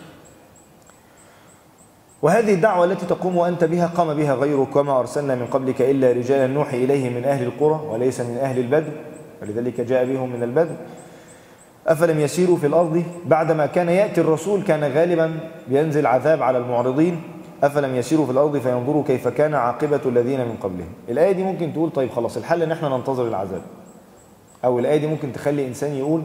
وهذه الدعوة التي تقوم وأنت بها قام بها غيرك وما أرسلنا من قبلك إلا رجالا نوحي إليه من أهل القرى وليس من أهل البدو ولذلك جاء بهم من البدو أفلم يسيروا في الأرض بعدما كان يأتي الرسول كان غالبا ينزل عذاب على المعرضين أفلم يسيروا في الأرض فينظروا كيف كان عاقبة الذين من قبلهم الآية دي ممكن تقول طيب خلاص الحل ان احنا ننتظر العذاب أو الآية دي ممكن تخلي إنسان يقول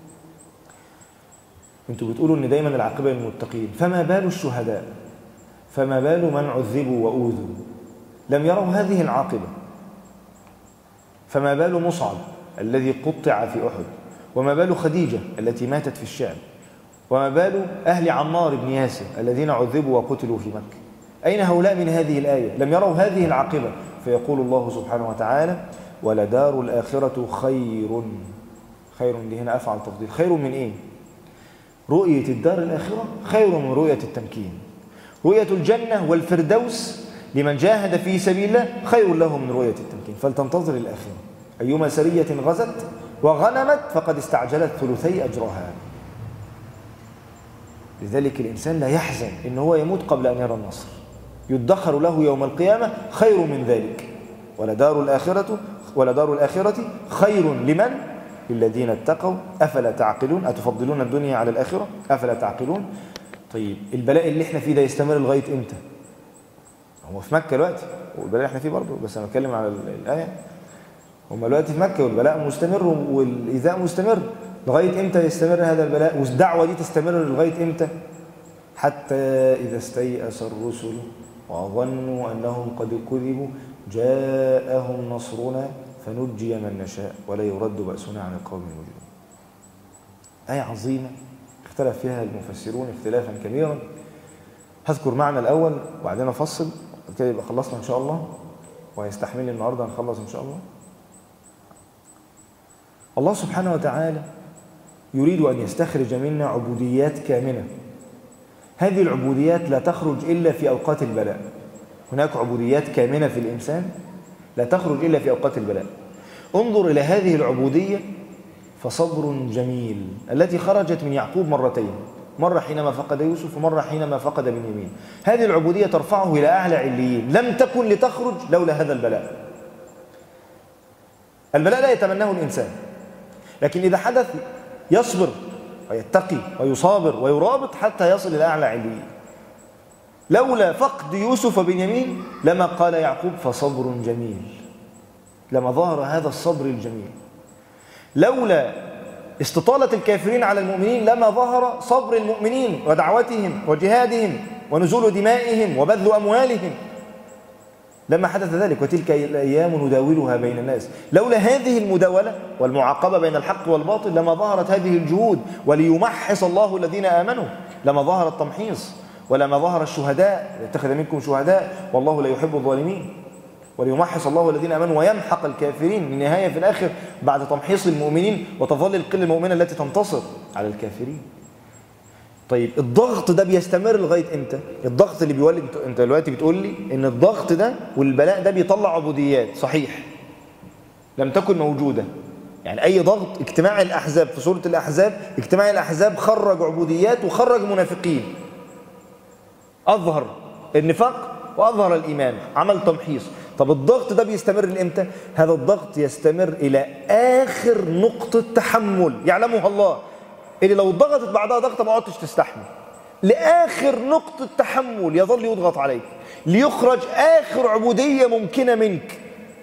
انتوا بتقولوا ان دايما العاقبة للمتقين فما بال الشهداء فما بال من عذبوا وأوذوا لم يروا هذه العاقبة فما بال مصعب الذي قطع في أحد وما بال خديجة التي ماتت في الشام وما بال أهل عمار بن ياسر الذين عذبوا وقتلوا في مكة أين هؤلاء من هذه الآية لم يروا هذه العاقبة فيقول الله سبحانه وتعالى ولدار الآخرة خير خير دي هنا أفعل تفضيل خير من إيه رؤية الدار الآخرة خير من رؤية التمكين رؤية الجنة والفردوس لمن جاهد في سبيل الله خير له من رؤية التمكين فلتنتظر الآخرة أيما سرية غزت وغنمت فقد استعجلت ثلثي أجرها لذلك الإنسان لا يحزن إن هو يموت قبل أن يرى النصر يدخر له يوم القيامة خير من ذلك ولدار الآخرة ولدار الآخرة خير لمن للذين اتقوا أفلا تعقلون أتفضلون الدنيا على الآخرة أفلا تعقلون طيب البلاء اللي احنا فيه ده يستمر لغاية إمتى هو في مكة دلوقتي والبلاء اللي احنا فيه برضه بس أنا بتكلم على الآية هم دلوقتي في مكة والبلاء مستمر والإيذاء مستمر لغاية إمتى يستمر هذا البلاء والدعوة دي تستمر لغاية إمتى حتى إذا استيأس الرسل وظنوا أنهم قد كذبوا جاءهم نصرنا فنجي من نشاء ولا يرد بأسنا عن القوم المجرمين آية عظيمة اختلف فيها المفسرون اختلافا كبيرا هذكر معنى الأول وبعدين أفصل كده يبقى خلصنا إن شاء الله وهيستحملني النهاردة نخلص إن شاء الله الله سبحانه وتعالى يريد أن يستخرج منا عبوديات كامنة هذه العبوديات لا تخرج إلا في أوقات البلاء هناك عبوديات كامنة في الإنسان لا تخرج إلا في أوقات البلاء انظر إلى هذه العبودية فصبر جميل التي خرجت من يعقوب مرتين مرة حينما فقد يوسف ومرة حينما فقد بنيامين هذه العبودية ترفعه إلى أعلى عليين لم تكن لتخرج لولا هذا البلاء البلاء لا يتمناه الإنسان لكن إذا حدث يصبر ويتقي ويصابر ويرابط حتى يصل إلى أعلى عليين لولا فقد يوسف وبنيامين لما قال يعقوب فصبر جميل لما ظهر هذا الصبر الجميل لولا استطالة الكافرين على المؤمنين لما ظهر صبر المؤمنين ودعوتهم وجهادهم ونزول دمائهم وبذل أموالهم لما حدث ذلك وتلك الأيام نداولها بين الناس لولا هذه المداولة والمعاقبة بين الحق والباطل لما ظهرت هذه الجهود وليمحص الله الذين آمنوا لما ظهر التمحيص ولما ظهر الشهداء اتخذ منكم شهداء والله لا يحب الظالمين وليمحص الله الذين امنوا ويمحق الكافرين النهايه في الاخر بعد تمحيص المؤمنين وتظل القله المؤمنه التي تنتصر على الكافرين طيب الضغط ده بيستمر لغايه امتى الضغط اللي بيولد انت دلوقتي بتقول لي ان الضغط ده والبلاء ده بيطلع عبوديات صحيح لم تكن موجودة يعني أي ضغط اجتماع الأحزاب في سورة الأحزاب اجتماع الأحزاب خرج عبوديات وخرج منافقين أظهر النفاق وأظهر الإيمان عمل تمحيص طب الضغط ده بيستمر لإمتى؟ هذا الضغط يستمر إلى آخر نقطة تحمل يعلمها الله اللي لو ضغطت بعدها ضغطة ما عدتش تستحمل لآخر نقطة تحمل يظل يضغط عليك ليخرج آخر عبودية ممكنة منك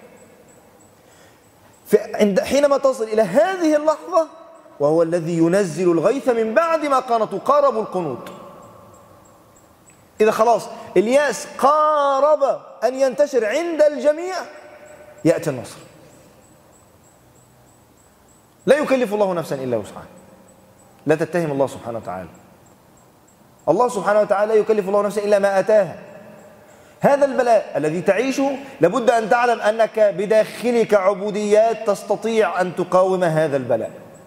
عند حينما تصل إلى هذه اللحظة وهو الذي ينزل الغيث من بعد ما قانت قارب القنوط إذا خلاص الياس قارب أن ينتشر عند الجميع يأتي النصر لا يكلف الله نفسا إلا وسعها لا تتهم الله سبحانه وتعالى الله سبحانه وتعالى لا يكلف الله نفسا إلا ما أتاها هذا البلاء الذي تعيشه لابد أن تعلم أنك بداخلك عبوديات تستطيع أن تقاوم هذا البلاء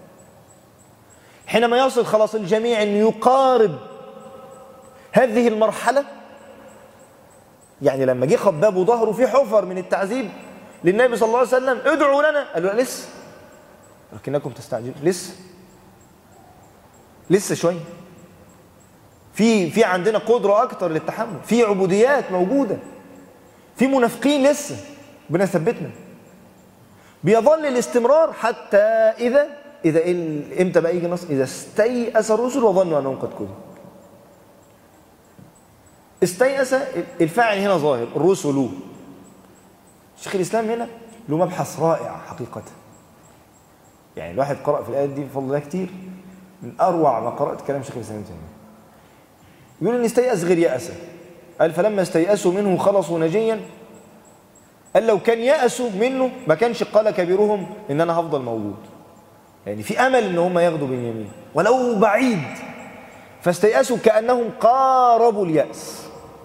حينما يصل خلاص الجميع أن يقارب هذه المرحلة يعني لما جه خباب وظهره في حفر من التعذيب للنبي صلى الله عليه وسلم ادعوا لنا قال له لسه لكنكم تستعجلون لسه لسه شويه في في عندنا قدره اكتر للتحمل في عبوديات موجوده في منافقين لسه بنثبتنا بيظل الاستمرار حتى اذا اذا امتى بقى يجي النص اذا استيأس الرسل وظنوا انهم قد كذبوا استيأس الفاعل هنا ظاهر الرسل شيخ الإسلام هنا له مبحث رائع حقيقة يعني الواحد قرأ في الآيات دي بفضل الله كتير من أروع ما قرأت كلام شيخ الإسلام تيمية يقول إن استيأس غير يأس قال فلما استيأسوا منه خلصوا نجيا قال لو كان يأسوا منه ما كانش قال كبيرهم إن أنا هفضل موجود يعني في أمل إن هم ياخدوا بنيامين ولو بعيد فاستيأسوا كأنهم قاربوا اليأس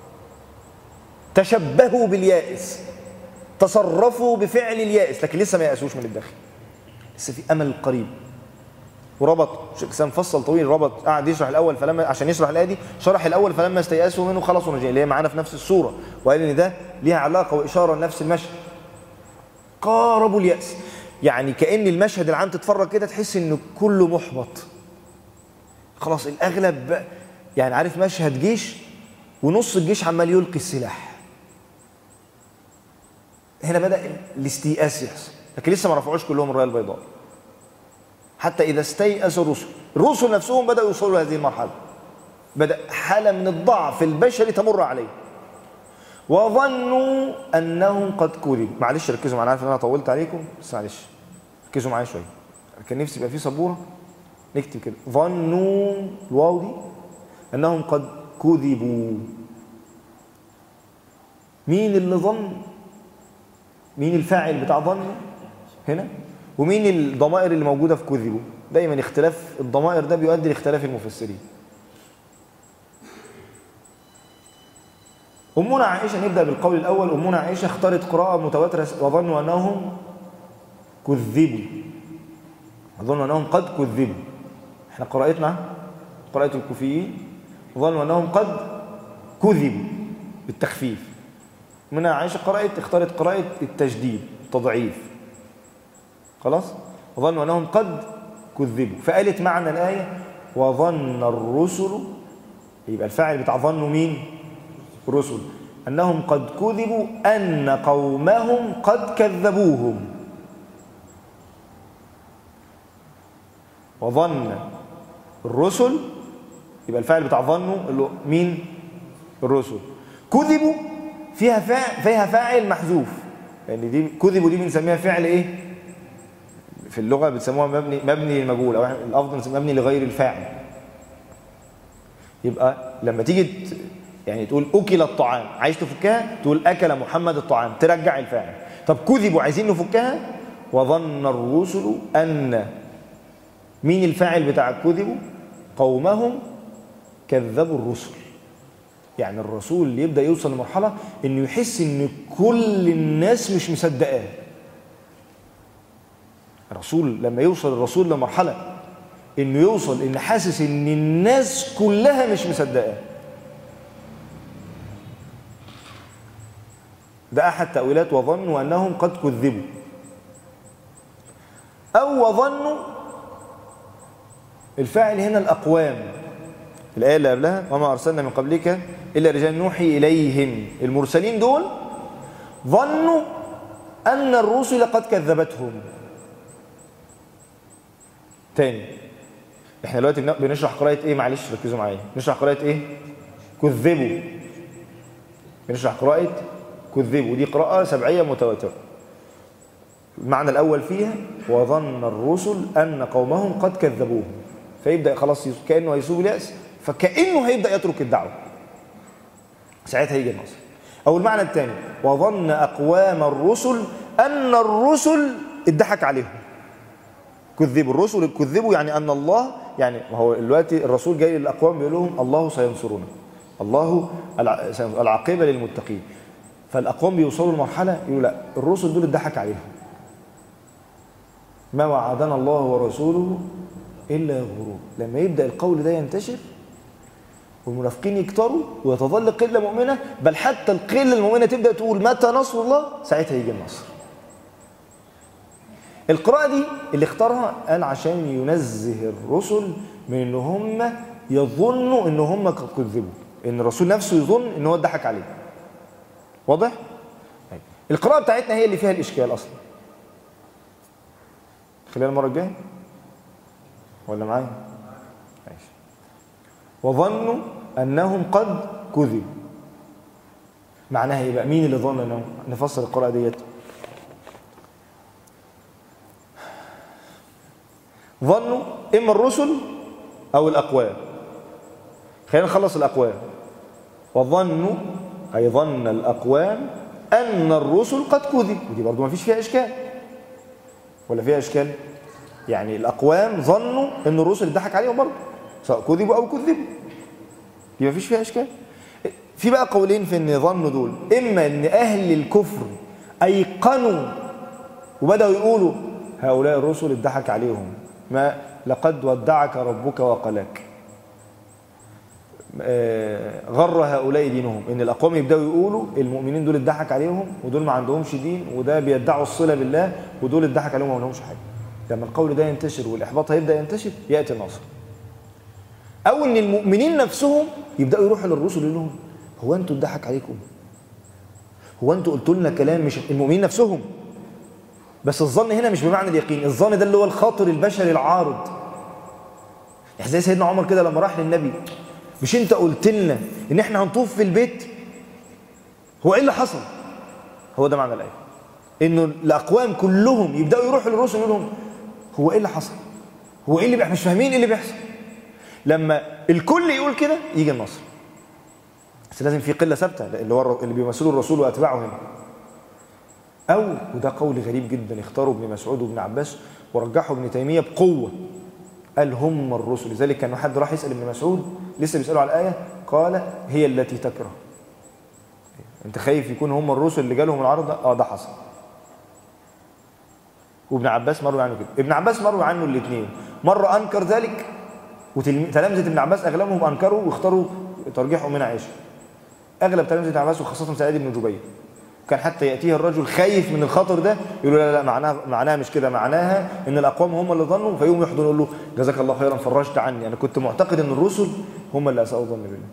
تشبهوا باليائس تصرفوا بفعل اليائس لكن لسه ما يأسوش من الداخل لسه في أمل قريب وربط شيخ الاسلام فصل طويل ربط قعد يشرح الاول فلما عشان يشرح الايه دي شرح الاول فلما استيأسوا منه خلصوا نجين اللي هي معانا في نفس السوره وقال ان ده ليها علاقه واشاره لنفس المشهد قاربوا اليأس يعني كأن المشهد العام تتفرج كده تحس انه كله محبط خلاص الاغلب يعني عارف مشهد جيش ونص الجيش عمال يلقي السلاح هنا بدأ الاستيئاس يحصل لكن لسه ما رفعوش كلهم الرايه البيضاء حتى إذا استيأس الرسل الرسل نفسهم بدأوا يوصلوا لهذه المرحلة بدأ حالة من الضعف البشري تمر عليه وظنوا أنهم قد كذبوا معلش ركزوا معايا عارف ان انا طولت عليكم بس معلش ركزوا معايا شويه كان نفسي يبقى في سبوره نكتب كده ظنوا الواو دي انهم قد كذبوا مين اللي ظن مين الفاعل بتاع ظن هنا ومين الضمائر اللي موجوده في كذبوا دايما اختلاف الضمائر ده بيؤدي لاختلاف المفسرين أمنا عائشة نبدأ بالقول الأول أمنا عائشة اختارت قراءة متواترة وظنوا أنهم كذبوا ظنوا أنهم قد كذبوا احنا قراءتنا قراءة الكوفيين ظنوا أنهم قد كذبوا بالتخفيف منها عائشة قرأت اختارت قراءة التجديد التضعيف خلاص وظنوا أنهم قد كذبوا فقالت معنى الآية وظن الرسل يبقى الفاعل بتاع ظنوا مين رسل أنهم قد كذبوا أن قومهم قد كذبوهم وظن الرسل يبقى الفاعل بتاع ظنوا اللي مين الرسل كذبوا فيها فاعل فيها فاعل محذوف يعني دي كذبوا دي بنسميها فعل ايه في اللغه بتسموها مبني مبني للمجهول او الافضل نسميها مبني لغير الفاعل يبقى لما تيجي يعني تقول اكل الطعام عايز تفكها تقول اكل محمد الطعام ترجع الفاعل طب كذبوا عايزين نفكها وظن الرسل ان مين الفاعل بتاع كذبوا قومهم كذبوا الرسل يعني الرسول اللي يبدا يوصل لمرحله انه يحس ان كل الناس مش مصدقاه الرسول لما يوصل الرسول لمرحله انه يوصل ان حاسس ان الناس كلها مش مصدقاه ده احد تاويلات وظنوا انهم قد كذبوا أو وظنوا الفاعل هنا الأقوام الآية اللي قبلها وما أرسلنا من قبلك إلا رجال نوحي إليهم المرسلين دول ظنوا أن الرسل قد كذبتهم تاني احنا دلوقتي بنشرح قراءة ايه معلش ركزوا معايا نشرح قراءة ايه كذبوا بنشرح قراءة كذبوا دي قراءة سبعية متواترة المعنى الأول فيها وظن الرسل أن قومهم قد كذبوه فيبدأ خلاص كأنه هيسوب اليأس فكأنه هيبدأ يترك الدعوة ساعتها يجي النصر أو المعنى الثاني وظن أقوام الرسل أن الرسل ادحك عليهم كذبوا الرسل كذبوا يعني أن الله يعني هو دلوقتي الرسول جاي للأقوام بيقول لهم الله سينصرنا الله العاقبة للمتقين فالأقوام بيوصلوا لمرحلة يقولوا لا الرسل دول اتضحك عليهم ما وعدنا الله ورسوله إلا غرور لما يبدأ القول ده ينتشر والمنافقين يكتروا ويتظل قلة مؤمنة بل حتى القلة المؤمنة تبدأ تقول متى نصر الله ساعتها يجي النصر القراءة دي اللي اختارها قال عشان ينزه الرسل من ان هم يظنوا ان هم قد كذبوا ان الرسول نفسه يظن ان هو اتضحك عليه واضح؟ طيب. القراءة بتاعتنا هي اللي فيها الإشكال أصلا خلال المرة الجاية ولا معايا؟ ماشي وظنوا أنهم قد كذبوا معناها ايه بقى مين اللي ظن انهم نفسر القراءة ديت ظنوا إما الرسل أو الأقوال خلينا نخلص الأقوال وظنوا أي ظن الأقوام أن الرسل قد كذب ودي برضو ما فيش فيها إشكال ولا فيها إشكال يعني الأقوام ظنوا أن الرسل اتضحك عليهم برضو سواء كذبوا أو كذبوا دي ما فيش فيها إشكال في بقى قولين في أن ظنوا دول إما أن أهل الكفر أيقنوا وبدأوا يقولوا هؤلاء الرسل اتضحك عليهم ما لقد ودعك ربك وقلك غر هؤلاء دينهم ان الاقوام يبداوا يقولوا المؤمنين دول اتضحك عليهم ودول ما عندهمش دين وده بيدعوا الصله بالله ودول اتضحك عليهم وما لهمش حاجه لما القول ده ينتشر والاحباط هيبدا ينتشر ياتي النصر او ان المؤمنين نفسهم يبداوا يروحوا للرسل يقول لهم هو انتوا اتضحك عليكم هو انتوا قلتوا لنا كلام مش المؤمنين نفسهم بس الظن هنا مش بمعنى اليقين الظن ده اللي هو الخاطر البشري العارض يعني زي سيدنا عمر كده لما راح للنبي مش انت قلت لنا ان احنا هنطوف في البيت هو ايه اللي حصل هو ده معنى الايه انه الاقوام كلهم يبداوا يروحوا للرسل يقول لهم هو ايه اللي حصل هو ايه اللي بيحصل مش فاهمين ايه اللي بيحصل لما الكل يقول كده يجي النصر بس لازم في قله ثابته اللي هو اللي بيمثلوا الرسول واتباعه هنا او وده قول غريب جدا اختاروا ابن مسعود وابن عباس ورجحوا ابن تيميه بقوه قال هم الرسل لذلك كان حد راح يسال ابن مسعود لسه بيساله على الايه قال هي التي تكره انت خايف يكون هم الرسل اللي جالهم العرض ده اه ده حصل وابن عباس مروي عنه كده ابن عباس مروي عنه الاثنين مره انكر ذلك وتلامذه ابن عباس اغلبهم انكروا واختاروا ترجيح امنا عائشه اغلب تلامذه ابن عباس وخاصه سعيد بن جبير كان حتى ياتيه الرجل خايف من الخطر ده يقول لا لا معناها معناها مش كده معناها ان الاقوام هم اللي ظنوا فيقوم يحضن يقول له جزاك الله خيرا فرجت عني انا كنت معتقد ان الرسل هم اللي اساءوا الظن بالله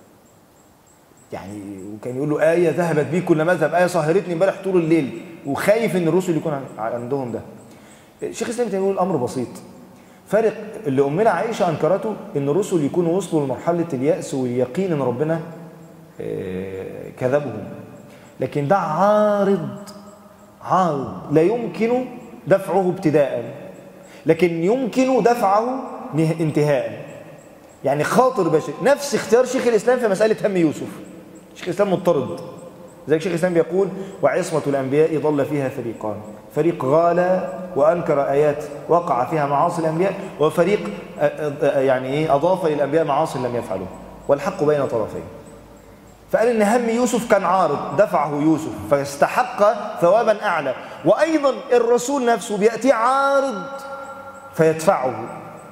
يعني وكان يقول له آية ذهبت بي كل مذهب آية سهرتني امبارح طول الليل وخايف ان الرسل يكون عندهم ده الشيخ الاسلام يقول الامر بسيط فارق اللي امنا عائشه انكرته ان الرسل يكونوا وصلوا لمرحله الياس واليقين ان ربنا كذبهم لكن ده عارض عارض لا يمكن دفعه ابتداء لكن يمكن دفعه انتهاء يعني خاطر بشري نفس اختيار شيخ الإسلام في مسألة هم يوسف شيخ الإسلام مضطرد زي شيخ الإسلام بيقول وعصمة الأنبياء ضل فيها فريقان فريق غالى وأنكر آيات وقع فيها معاصي الأنبياء وفريق يعني إيه أضاف للأنبياء معاصي لم يفعلوه والحق بين طرفين فقال ان هم يوسف كان عارض دفعه يوسف فاستحق ثوابا اعلى وايضا الرسول نفسه بياتي عارض فيدفعه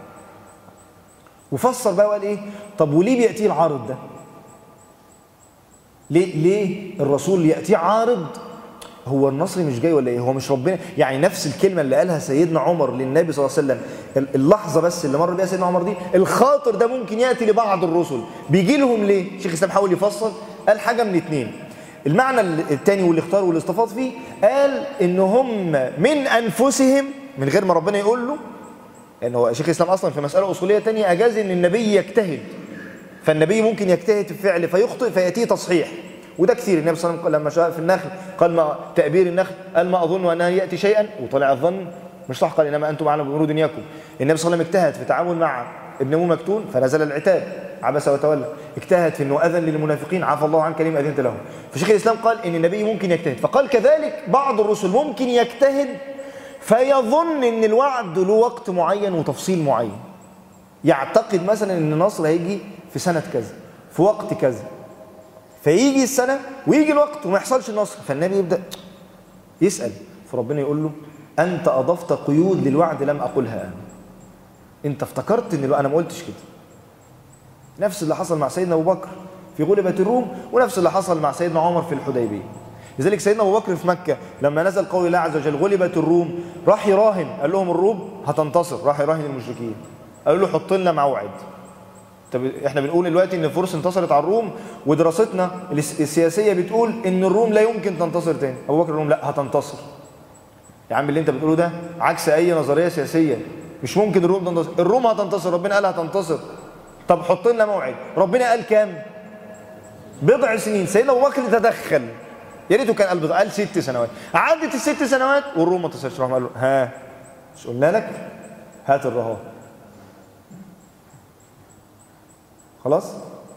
وفسر بقى وقال ايه طب وليه بياتيه العارض ده ليه ليه الرسول ياتيه عارض هو النصر مش جاي ولا ايه هو مش ربنا يعني نفس الكلمه اللي قالها سيدنا عمر للنبي صلى الله عليه وسلم اللحظه بس اللي مر بيها سيدنا عمر دي الخاطر ده ممكن ياتي لبعض الرسل بيجي لهم ليه شيخ الاسلام حاول يفصل قال حاجه من اتنين المعنى الثاني واللي اختار واللي استفاض فيه قال ان هم من انفسهم من غير ما ربنا يقول له لان هو شيخ الاسلام اصلا في مساله اصوليه ثانيه اجاز ان النبي يجتهد فالنبي ممكن يجتهد في الفعل فيخطئ فياتيه تصحيح وده كثير النبي صلى الله عليه وسلم لما شاء في النخل قال ما تأبير النخل قال ما أظن أنها يأتي شيئا وطلع الظن مش صح قال إنما أنتم أعلم بأمور دنياكم النبي صلى الله عليه وسلم اجتهد في التعامل مع ابن أم مكتون فنزل العتاب عبس وتولى اجتهد في أنه أذن للمنافقين عفى الله عن كلمة أذنت لهم فشيخ الإسلام قال إن النبي ممكن يجتهد فقال كذلك بعض الرسل ممكن يجتهد فيظن ان الوعد له وقت معين وتفصيل معين يعتقد مثلا ان النصر هيجي في سنة كذا في وقت كذا فيجي السنة ويجي الوقت وما يحصلش النصر فالنبي يبدأ يسأل فربنا يقول له أنت أضفت قيود للوعد لم أقولها أنا أنت افتكرت أن أنا ما قلتش كده نفس اللي حصل مع سيدنا أبو بكر في غلبة الروم ونفس اللي حصل مع سيدنا عمر في الحديبية لذلك سيدنا أبو بكر في مكة لما نزل قول الله عز وجل غلبت الروم راح يراهن قال لهم الروم هتنتصر راح يراهن المشركين قالوا له حط لنا موعد طب احنا بنقول دلوقتي ان الفرس انتصرت على الروم ودراستنا السياسيه بتقول ان الروم لا يمكن تنتصر تاني ابو بكر الروم لا هتنتصر يا عم اللي انت بتقوله ده عكس اي نظريه سياسيه مش ممكن الروم تنتصر الروم هتنتصر ربنا قال هتنتصر طب حط لنا موعد ربنا قال كام بضع سنين سيدنا ابو بكر تدخل يا ريته كان قال قال ست سنوات عدت الست سنوات والروم ما انتصرش راح قال له ها مش قلنا لك هات الرهان خلاص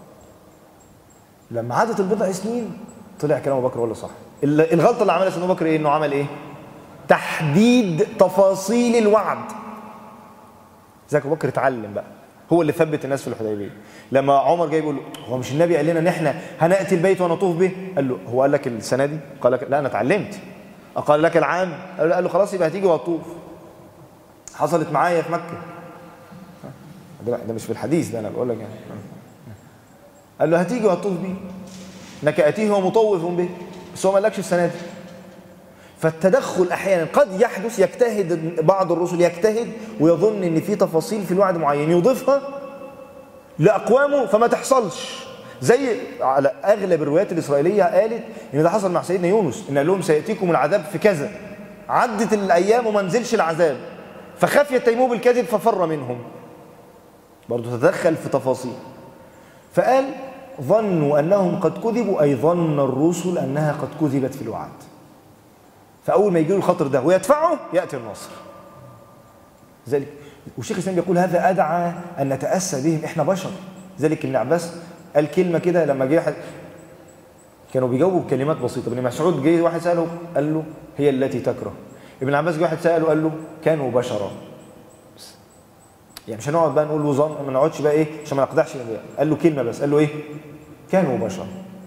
لما عدت البضع سنين طلع كلام ابو بكر هو اللي صح الغلطه اللي عملها سيدنا ابو بكر ايه انه عمل ايه تحديد تفاصيل الوعد زي ابو بكر اتعلم بقى هو اللي ثبت الناس في الحديبيه لما عمر جاي بيقول له هو مش النبي قال لنا ان احنا هناتي البيت ونطوف به قال له هو قال لك السنه دي قال لك لا انا اتعلمت قال لك العام قال له خلاص يبقى هتيجي وهتطوف حصلت معايا في مكه ده مش في الحديث ده انا بقول لك يعني قال له هتيجي وهتطوف بيه انك اتيه ومطوف به بس هو ما قالكش السنه دي فالتدخل احيانا قد يحدث يجتهد بعض الرسل يجتهد ويظن ان في تفاصيل في الوعد معين يضيفها لاقوامه فما تحصلش زي على اغلب الروايات الاسرائيليه قالت ان ده حصل مع سيدنا يونس ان قال لهم سياتيكم العذاب في كذا عدت الايام وما نزلش العذاب فخاف يتيموه بالكذب ففر منهم برضه تدخل في تفاصيل فقال ظنوا أنهم قد كذبوا أي ظن الرسل أنها قد كذبت في الوعد فأول ما يجي الخطر ده ويدفعه يأتي النصر ذلك والشيخ الإسلام يقول هذا أدعى أن نتأسى بهم إحنا بشر ذلك ابن عباس قال كلمة كده لما جه واحد كانوا بيجاوبوا بكلمات بسيطة ابن مسعود جه واحد سأله قال له هي التي تكره ابن عباس جه واحد سأله قال له كانوا بشرا يعني مش هنقعد بقى نقول له ظن ما نقعدش بقى ايه عشان ما نقدحش قال له كلمه بس قال له ايه كانوا بشر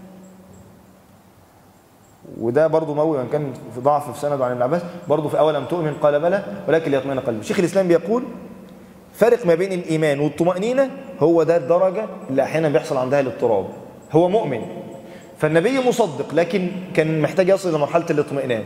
وده برضه موي من كان في ضعف في سنده عن ابن عباس برضه في اول لم تؤمن قال بلى ولكن ليطمئن قلبي شيخ الاسلام بيقول فرق ما بين الايمان والطمانينه هو ده الدرجه اللي احيانا بيحصل عندها الاضطراب هو مؤمن فالنبي مصدق لكن كان محتاج يصل الى مرحله الاطمئنان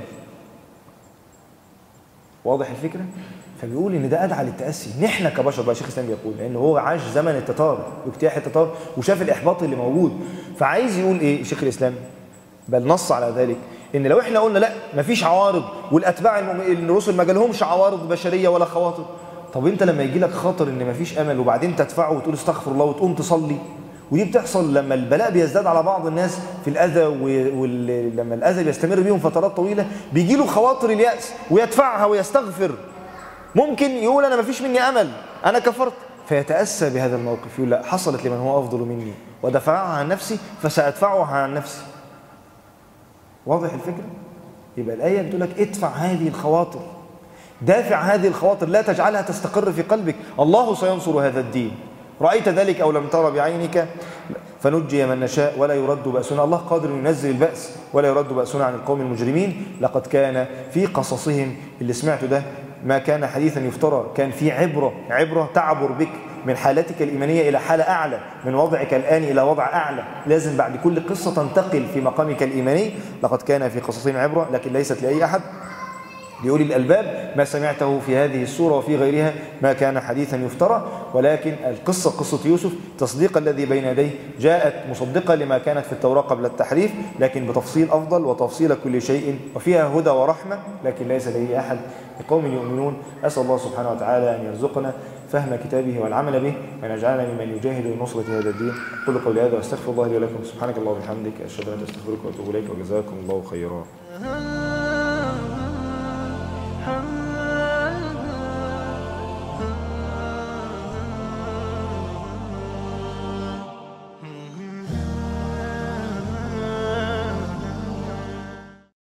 واضح الفكره فبيقول ان ده ادعى للتاسي نحن كبشر بقى شيخ الاسلام بيقول لان هو عاش زمن التتار واجتياح التتار وشاف الاحباط اللي موجود فعايز يقول ايه شيخ الاسلام بل نص على ذلك ان لو احنا قلنا لا مفيش عوارض والاتباع الرسل ما جالهمش عوارض بشريه ولا خواطر طب انت لما يجي لك خاطر ان مفيش امل وبعدين تدفعه وتقول استغفر الله وتقوم تصلي ودي بتحصل لما البلاء بيزداد على بعض الناس في الاذى ولما الاذى بيستمر بيهم فترات طويله بيجي له خواطر الياس ويدفعها ويستغفر ممكن يقول انا ما فيش مني امل انا كفرت فيتاسى بهذا الموقف يقول لا حصلت لمن هو افضل مني ودفعها عن نفسي فسادفعها عن نفسي واضح الفكره يبقى الايه بتقول لك ادفع هذه الخواطر دافع هذه الخواطر لا تجعلها تستقر في قلبك الله سينصر هذا الدين رايت ذلك او لم ترى بعينك فنجي من نشاء ولا يرد بأسنا الله قادر ينزل البأس ولا يرد بأسنا عن القوم المجرمين لقد كان في قصصهم اللي سمعته ده ما كان حديثا يفترى كان في عبرة عبرة تعبر بك من حالتك الإيمانية إلى حالة أعلى من وضعك الآن إلى وضع أعلى لازم بعد كل قصة تنتقل في مقامك الإيماني لقد كان في قصصهم عبرة لكن ليست لأي أحد لأولي الألباب ما سمعته في هذه السورة وفي غيرها ما كان حديثا يفترى ولكن القصة قصة يوسف تصديق الذي بين يديه جاءت مصدقة لما كانت في التوراة قبل التحريف لكن بتفصيل أفضل وتفصيل كل شيء وفيها هدى ورحمة لكن ليس لديه أحد لقوم يؤمنون أسأل الله سبحانه وتعالى أن يرزقنا فهم كتابه والعمل به وأن يجعلنا ممن يجاهد لنصرة هذا الدين قل قولي هذا واستغفر الله لي ولكم سبحانك الله وبحمدك أشهد أن لا إله إلا أنت أستغفرك وأتوب إليك وجزاكم الله خيرا